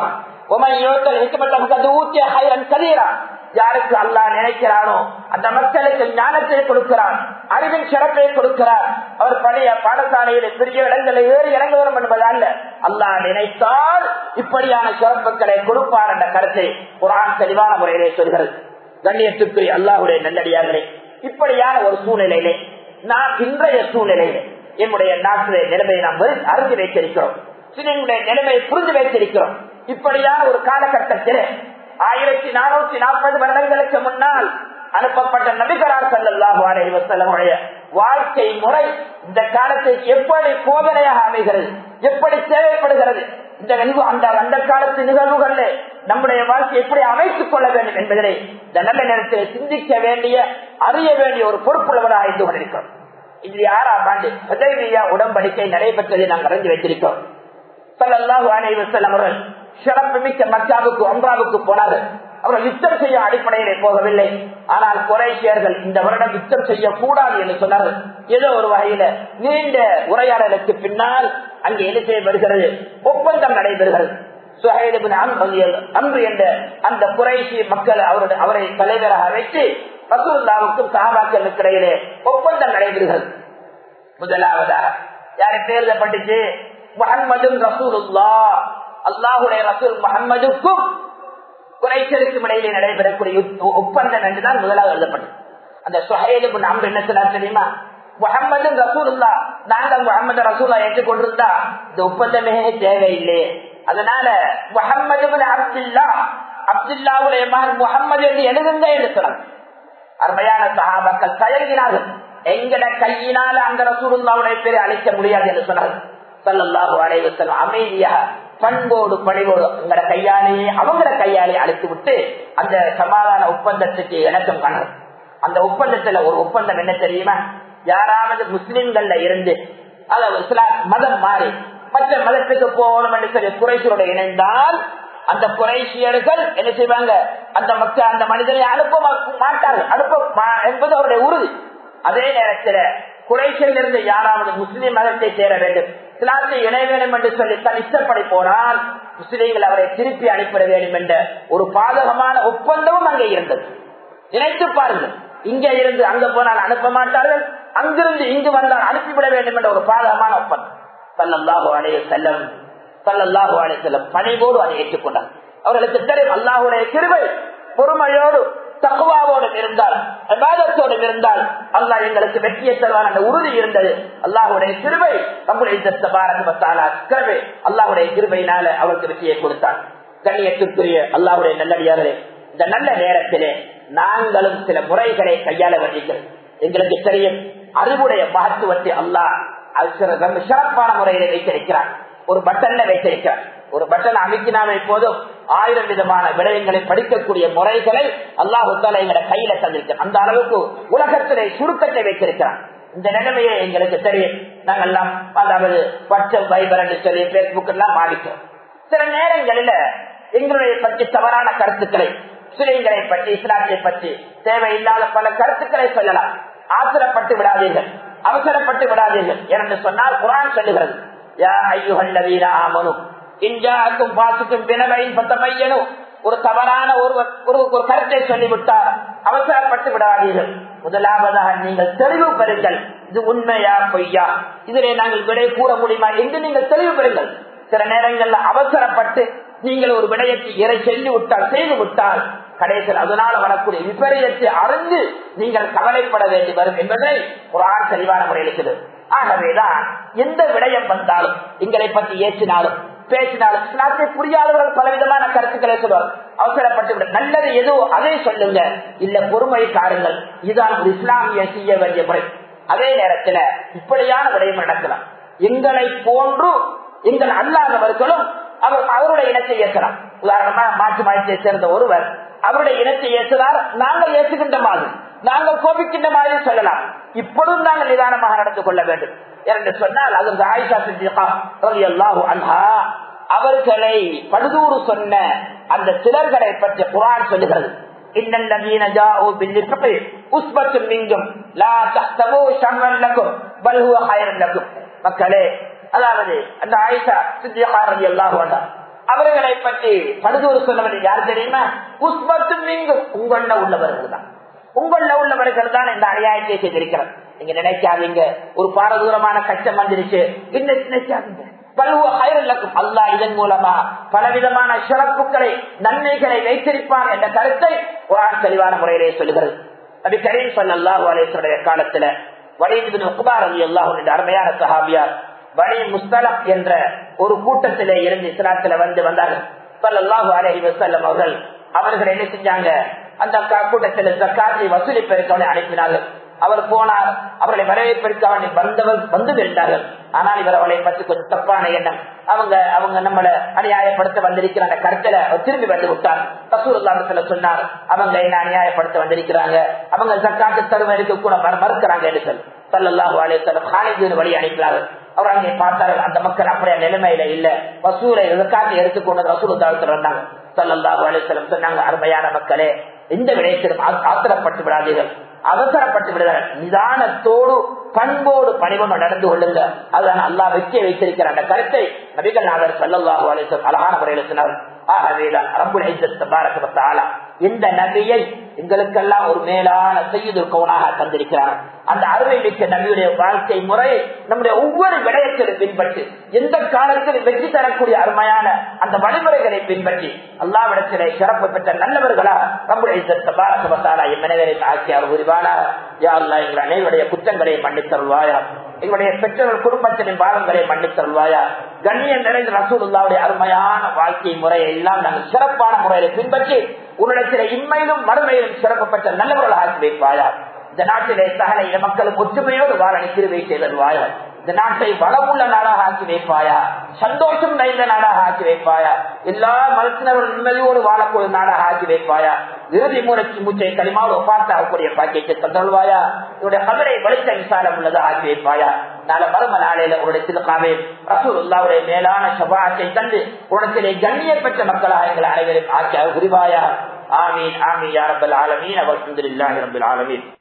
யாருக்கு அல்லா நினைக்கிறானோ அந்த மக்களுக்கு ஞானத்தை கொடுக்கிறான் அறிவின் சிறப்பை கொடுக்கிறார் அவர் பழைய பாடசாலையில பெரிய இடங்களை ஏறி இறங்க வரும் என்பது அல்ல அல்லா நினைத்தால் இப்படியான சிறப்புகளை கொடுப்பார் என்ற கருத்தை குரான் தெளிவான முறையிலே சொல்கிறது கண்ணியத்துக்குரிய அல்லாஹுடைய நல்லடியார்களே இப்படியான ஒரு சூழ்நிலையிலே நாம் இன்றைய சூழ்நிலையிலே என்னுடைய நாட்டிலே நிலைமையை நாம் அறிந்து வைத்திருக்கிறோம் சிலையுடைய நிலைமையை புரிந்து வைத்திருக்கிறோம் இப்படியான ஒரு காலகட்டத்தில் ஆயிரத்தி நானூத்தி நாற்பது வருடங்களுக்கு முன்னால் அனுப்பப்பட்ட நபிகரார் சல்லாஹு அலை வசல்லமுடைய வாழ்க்கை முறை இந்த காலத்துக்கு எப்படி போதனையாக அமைகிறது எப்படி தேவைப்படுகிறது இந்த நிகழ்வு அந்த அந்த காலத்து நிகழ்வுகளில் நம்முடைய வாழ்க்கை எப்படி அமைத்துக் கொள்ள வேண்டும் என்பதை இந்த நல்ல நேரத்தில் சிந்திக்க வேண்டிய அறிய வேண்டிய ஒரு பொறுப்புள்ளவராக இருந்து கொண்டிருக்கிறோம் இது ஆறாம் ஆண்டு உதவியா உடன்படிக்கை நடைபெற்றதை நாங்கள் அறிந்து வைத்திருக்கிறோம் சல்லாஹு அலை வசல்லம் அவர்கள் சிறப்பு மிக்க மக்காவுக்கு ஒன்றாவுக்கு போனார்கள் அவர்கள் யுத்தம் செய்ய அடிப்படையிலே போகவில்லை ஆனால் குறைசியர்கள் இந்த வருடம் யுத்தம் செய்யக்கூடாது என்று சொன்னார்கள் ஏதோ ஒரு வகையில நீண்ட உரையாடலுக்கு பின்னால் அங்கே என்ன செய்ய வருகிறது ஒப்பந்தம் நடைபெறுகிறது அன்று என்ற அந்த குறைசி மக்கள் அவருடைய அவரை தலைவராக வைத்து ரசூல்லாவுக்கும் சகாபாக்களுக்கு இடையிலே ஒப்பந்தம் நடைபெறுகிறது முதலாவதாக யாரை தேர்தப்பட்டுச்சு முகம்மது ரசூலுல்லா அல்லாஹுடைய ரசூல் முகம்மதுக்கும் குறைச்சலுக்கும் இடையிலே நடைபெறக்கூடிய ஒப்பந்தம் என்றுதான் முதலாக எழுதப்பட்டது அந்த சுஹேலுக்கு நாம் என்ன சொன்னார் தெரியுமா முகமது ரசூல்லா நாங்க முகமது ரசூல்லா ஏற்றுக்கொண்டிருந்தா இந்த ஒப்பந்தமே தேவையில்லை அதனால முகமது அப்துல்லா அப்துல்லாவுடைய மகன் முகமது என்று எழுதுங்க என்று சொன்னார் அருமையான சகாபாக்கள் தயங்கினார்கள் எங்கட கையினால அந்த ரசூலுல்லாவுடைய பேரை அழைக்க முடியாது என்று சொன்னார்கள் சல்லாஹூ அலைவசல் அமைதியாக பண்போடு பணிவோடு உங்களோட கையாலேயே அவங்கள கையாலே அழைத்து விட்டு அந்த சமாதான ஒப்பந்தத்துக்கு இணக்கம் காணணும் அந்த ஒப்பந்தத்துல ஒரு ஒப்பந்தம் என்ன தெரியுமா யாராவது முஸ்லிம்கள்ல இருந்து அதாவது இஸ்லாம் மதம் மாறி மற்ற மதத்துக்கு போகணும் என்று சொல்லி குறைசியோட இணைந்தால் அந்த குறைசியர்கள் என்ன செய்வாங்க அந்த மக்கள் அந்த மனிதனை அனுப்ப மாட்டார்கள் அனுப்ப என்பது அவருடைய உறுதி அதே நேரத்தில் குறைசியில் இருந்து யாராவது முஸ்லிம் மதத்தை சேர வேண்டும் இஸ்லாத்தை இணைய வேண்டும் என்று சொல்லி தன் இஷ்டப்படி போனால் முஸ்லீம்கள் அவரை திருப்பி அனுப்பிட வேண்டும் என்ற ஒரு பாதகமான ஒப்பந்தமும் அங்கே இருந்தது நினைத்து பாருங்கள் இங்கே இருந்து அங்க போனால் அனுப்ப மாட்டார்கள் அங்கிருந்து இங்கு வந்தால் அனுப்பிவிட வேண்டும் என்ற ஒரு பாதகமான ஒப்பந்தம் சல்லல்லாஹு அலைய செல்லம் சல்லல்லாஹு அலைய செல்லம் பணிவோடு அதை ஏற்றுக்கொண்டார் அவர்களுக்கு தெரியும் அல்லாஹுடைய கிருவை பொறுமையோடு தக்குவாவோடும் இருந்தால் விவாதத்தோடும் இருந்தால் அல்லாஹ் எங்களுக்கு வெற்றியை தருவான் அந்த உறுதி இருந்தது அல்லாஹுடைய கிருபை நம்முடைய கிருபை அல்லாஹுடைய கிருபையினால அவருக்கு வெற்றியை கொடுத்தார் கண்ணியத்திற்குரிய அல்லாஹுடைய நல்லடியார்களே இந்த நல்ல நேரத்திலே நாங்களும் சில முறைகளை கையாள வேண்டியிருக்கிறது எங்களுக்கு தெரியும் அறிவுடைய மகத்துவத்தை அல்லாஹ் ரொம்ப சிறப்பான முறையில வைத்திருக்கிறார் ஒரு பட்டன்ல வைத்திருக்கிறார் ஒரு பட்டன் அமைக்கினாவே போதும் ஆயிரம் விதமான விடயங்களை படிக்கக்கூடிய முறைகளை அல்லாஹால எங்களை கையில தந்திருக்க அந்த அளவுக்கு உலகத்திலே சுருக்கத்தை வைத்திருக்கிறான் இந்த நிலைமையை எங்களுக்கு தெரியும் நாங்கள் எல்லாம் அதாவது வாட்ஸ்அப் வைபர் என்று சொல்லி பேஸ்புக் எல்லாம் மாறிட்டோம் சில நேரங்களில எங்களுடைய பற்றி தவறான கருத்துக்களை முஸ்லிம்களை பற்றி இஸ்லாத்தை பற்றி தேவையில்லாத பல கருத்துக்களை சொல்லலாம் ஆத்திரப்பட்டு விடாதீர்கள் அவசரப்பட்டு விடாதீர்கள் என்று சொன்னால் குரான் சொல்லுகிறது யா ஐயுகல்லவீர ஆமனும் இஞ்சாக்கும் பாசுக்கும் பினவையும் பத்தமையனும் ஒரு தவறான ஒரு ஒரு ஒரு கருத்தை சொல்லிவிட்டார் அவசரப்பட்டு விடாதீர்கள் முதலாவதாக நீங்கள் தெளிவு பெறுங்கள் இது உண்மையா பொய்யா இதிலே நாங்கள் விடை கூற முடியுமா என்று நீங்கள் தெளிவு பெறுங்கள் சில நேரங்கள்ல அவசரப்பட்டு நீங்கள் ஒரு விடயத்தை இறை சொல்லி விட்டால் செய்து விட்டால் கடைசியில் அதனால் வரக்கூடிய விபரீதத்தை அறிந்து நீங்கள் கவலைப்பட வேண்டி வரும் என்பதை குரான் தெளிவான முறையில் இருக்கிறது ஆகவேதான் எந்த விடயம் வந்தாலும் எங்களை பற்றி ஏற்றினாலும் பேசினாலும் இஸ்லாத்தை புரியாதவர்கள் பலவிதமான கருத்துக்களை சொல்வார் அவசரப்பட்டு விட நல்லது எதுவோ அதை சொல்லுங்க இல்ல பொறுமை காருங்கள் இதுதான் ஒரு இஸ்லாமிய செய்ய வேண்டிய முறை அதே நேரத்துல இப்படியான விடயம் நடக்கலாம் எங்களை போன்று எங்கள் அல்லாதவர்களும் அவர் அவருடைய இனத்தை ஏற்கலாம் உதாரணமா மாற்று மாநிலத்தை சேர்ந்த ஒருவர் அவருடைய இனத்தை ஏற்றுகிறார் நாங்கள் ஏற்றுகின்ற மாதிரி நாங்கள் கோபிக்கின்ற மாதிரி சொல்லலாம் இப்பொழுதும் நாங்கள் நிதானமாக நடந்து கொள்ள வேண்டும் என்று சொன்னால் அது ஆயிஷா சித்திகா ரலியல்லாஹு அன்ஹா அவர்களை படுதூறு சொன்ன அந்த சிலர்களை பற்றி குரான் சொல்லுகிறது இன்னல்லதீன ஜாஉ பில்லிஃபி உஸ்பத்தும் மின்கும் லா தஹ்தபு ஷர்ரன் லக்கும் பல் ஹுவ ஹைரன் லக்கும் மக்களே அதாவது அந்த ஆயிஷா சித்திகா ரலியல்லாஹு அன்ஹா அவர்களை பற்றி படுதூறு சொன்னவர் யார் தெரியுமா உஸ்பத்தும் மின்கும் உங்கள உள்ளவர்கள் தான் உங்கள உள்ளவர்கள் தான் இந்த அநியாயத்தை செய்திருக்கிறார் நீங்க நினைக்காதீங்க ஒரு பாரதூரமான கஷ்டம் வந்துருச்சு என்ன நினைக்காதீங்க பல்வ அயரல்லக்கும் அல்லா இதன் மூலமா பலவிதமான சிறப்புகளை நன்மைகளை வைத்திருப்பான் என்ற கருத்தை குரான் தெளிவான முறையிலே சொல்லுகிறது நபி கரீம் சல்லாஹூ அலேஸ்வருடைய காலத்துல வலிதின் உக்பார் அலி அல்லாஹூ என்ற அருமையான சஹாபியார் வலி முஸ்தலம் என்ற ஒரு கூட்டத்திலே இருந்து இஸ்லாத்துல வந்து வந்தார்கள் சல்லாஹூ அலஹி வசல்லம் அவர்கள் அவர்கள் என்ன செஞ்சாங்க அந்த கூட்டத்தில் ஜக்காத்தை வசூலிப்பதற்கு அனுப்பினார்கள் அவர் போனார் அவர்களை வரவேற்பதற்கு அவனை வந்தவர் வந்து விட்டார்கள் ஆனால் இவர் அவளை பற்றி கொஞ்சம் தப்பான எண்ணம் அவங்க அவங்க நம்மளை அநியாயப்படுத்த வந்திருக்கிற அந்த கருத்துல திரும்பி வந்து விட்டார் கசூர்லாமத்துல சொன்னார் அவங்க என்ன அநியாயப்படுத்த வந்திருக்கிறாங்க அவங்க ஜக்காத்து தருவதற்கு கூட மறுக்கிறாங்க என்று சொல்லி சல்லாஹூ அலையம் காலேஜ் வழி அனுப்பினார்கள் அவர் அங்கே பார்த்தார்கள் அந்த மக்கள் அப்படியே நிலைமையில இல்ல வசூரை காட்டி எடுத்துக்கொண்டு ரசூல் தாழ்த்து வந்தாங்க சல்லாஹூ அலையம் சொன்னாங்க அருமையான மக்களே எந்த விடயத்திலும் ஆத்திரப்பட்டு விடாதீர்கள் அவசரப்பட்டு விடுகிறார் நிதானத்தோடு பண்போடு பணிவம் நடந்து கொள்ளுங்க அதுதான் அல்லா வெற்றியை வைத்திருக்கிற அந்த கருத்தை நபிகள் நாதர் சல்லாஹூ அலிசம் அழகான முறையில் சொன்னார் ஆகவேதான் ரப்புல் பாரகத்தாலா இந்த நபியை எங்களுக்கெல்லாம் ஒரு மேலான செய்யுது கவுனாக தந்திருக்கிறார் அந்த அருமை மிக்க நபியுடைய வாழ்க்கை முறை நம்முடைய ஒவ்வொரு விடயத்திலும் பின்பற்றி எந்த காலத்திலும் வெற்றி தரக்கூடிய அருமையான அந்த வழிமுறைகளை பின்பற்றி அல்லாவிடத்திலே சிறப்பு பெற்ற நல்லவர்களா நம்முடைய பாரகத்தாலா என் மனிதரின் ஆட்சியார் உரிவானா யா அல்லா எங்கள் அனைவருடைய குற்றங்களை மன்னித்தருள்வாயா எங்களுடைய பெற்றோர்கள் குடும்பத்தின் பாவங்களை மன்னித்தருள்வாயா கண்ணியம் நிறைந்த ரசூலுல்லாவுடைய அருமையான வாழ்க்கை முறையை எல்லாம் நாங்கள் சிறப்பான முறையில பின்பற்றி உன்னிடத்திலே இன்மையிலும் மறுமையிலும் சிறப்பு பெற்ற நல்லவர்கள் ஆக்கி வைப்பாயா இந்த நாட்டிலே சகல இன மக்களும் ஒற்றுமையோடு வாழ திருவை செய்தருவாயா இந்த நாட்டை வளமுள்ள நாடாக ஆக்கி வைப்பாயா சந்தோஷம் நிறைந்த நாடாக ஆக்கி வைப்பாயா எல்லா மதத்தினரும் நிம்மதியோடு வாழக்கூடிய நாடாக ஆக்கி வைப்பாயா இறுதி மூளைக்கு மூச்சை களிமாவோடு பார்த்தாகக்கூடிய பாக்கியத்தை தந்தருவாயா இவருடைய கதரை வலித்த விசாலம் உள்ளதா ஆக்கி வைப்பாயா நாள மரும நாளையில உங்களுடைய திருக்காவே ரசூலுல்லாவுடைய மேலான சபாத்தை தந்து உடத்திலே கண்ணிய பெற்ற மக்களாக எங்கள் அனைவரும் ஆக்கியாக புரிவாயா ஆமீன் ஆமீன் யாரபல் ஆலமீன் அவர் சுந்தரில்லாஹி ரபில் ஆலமீன்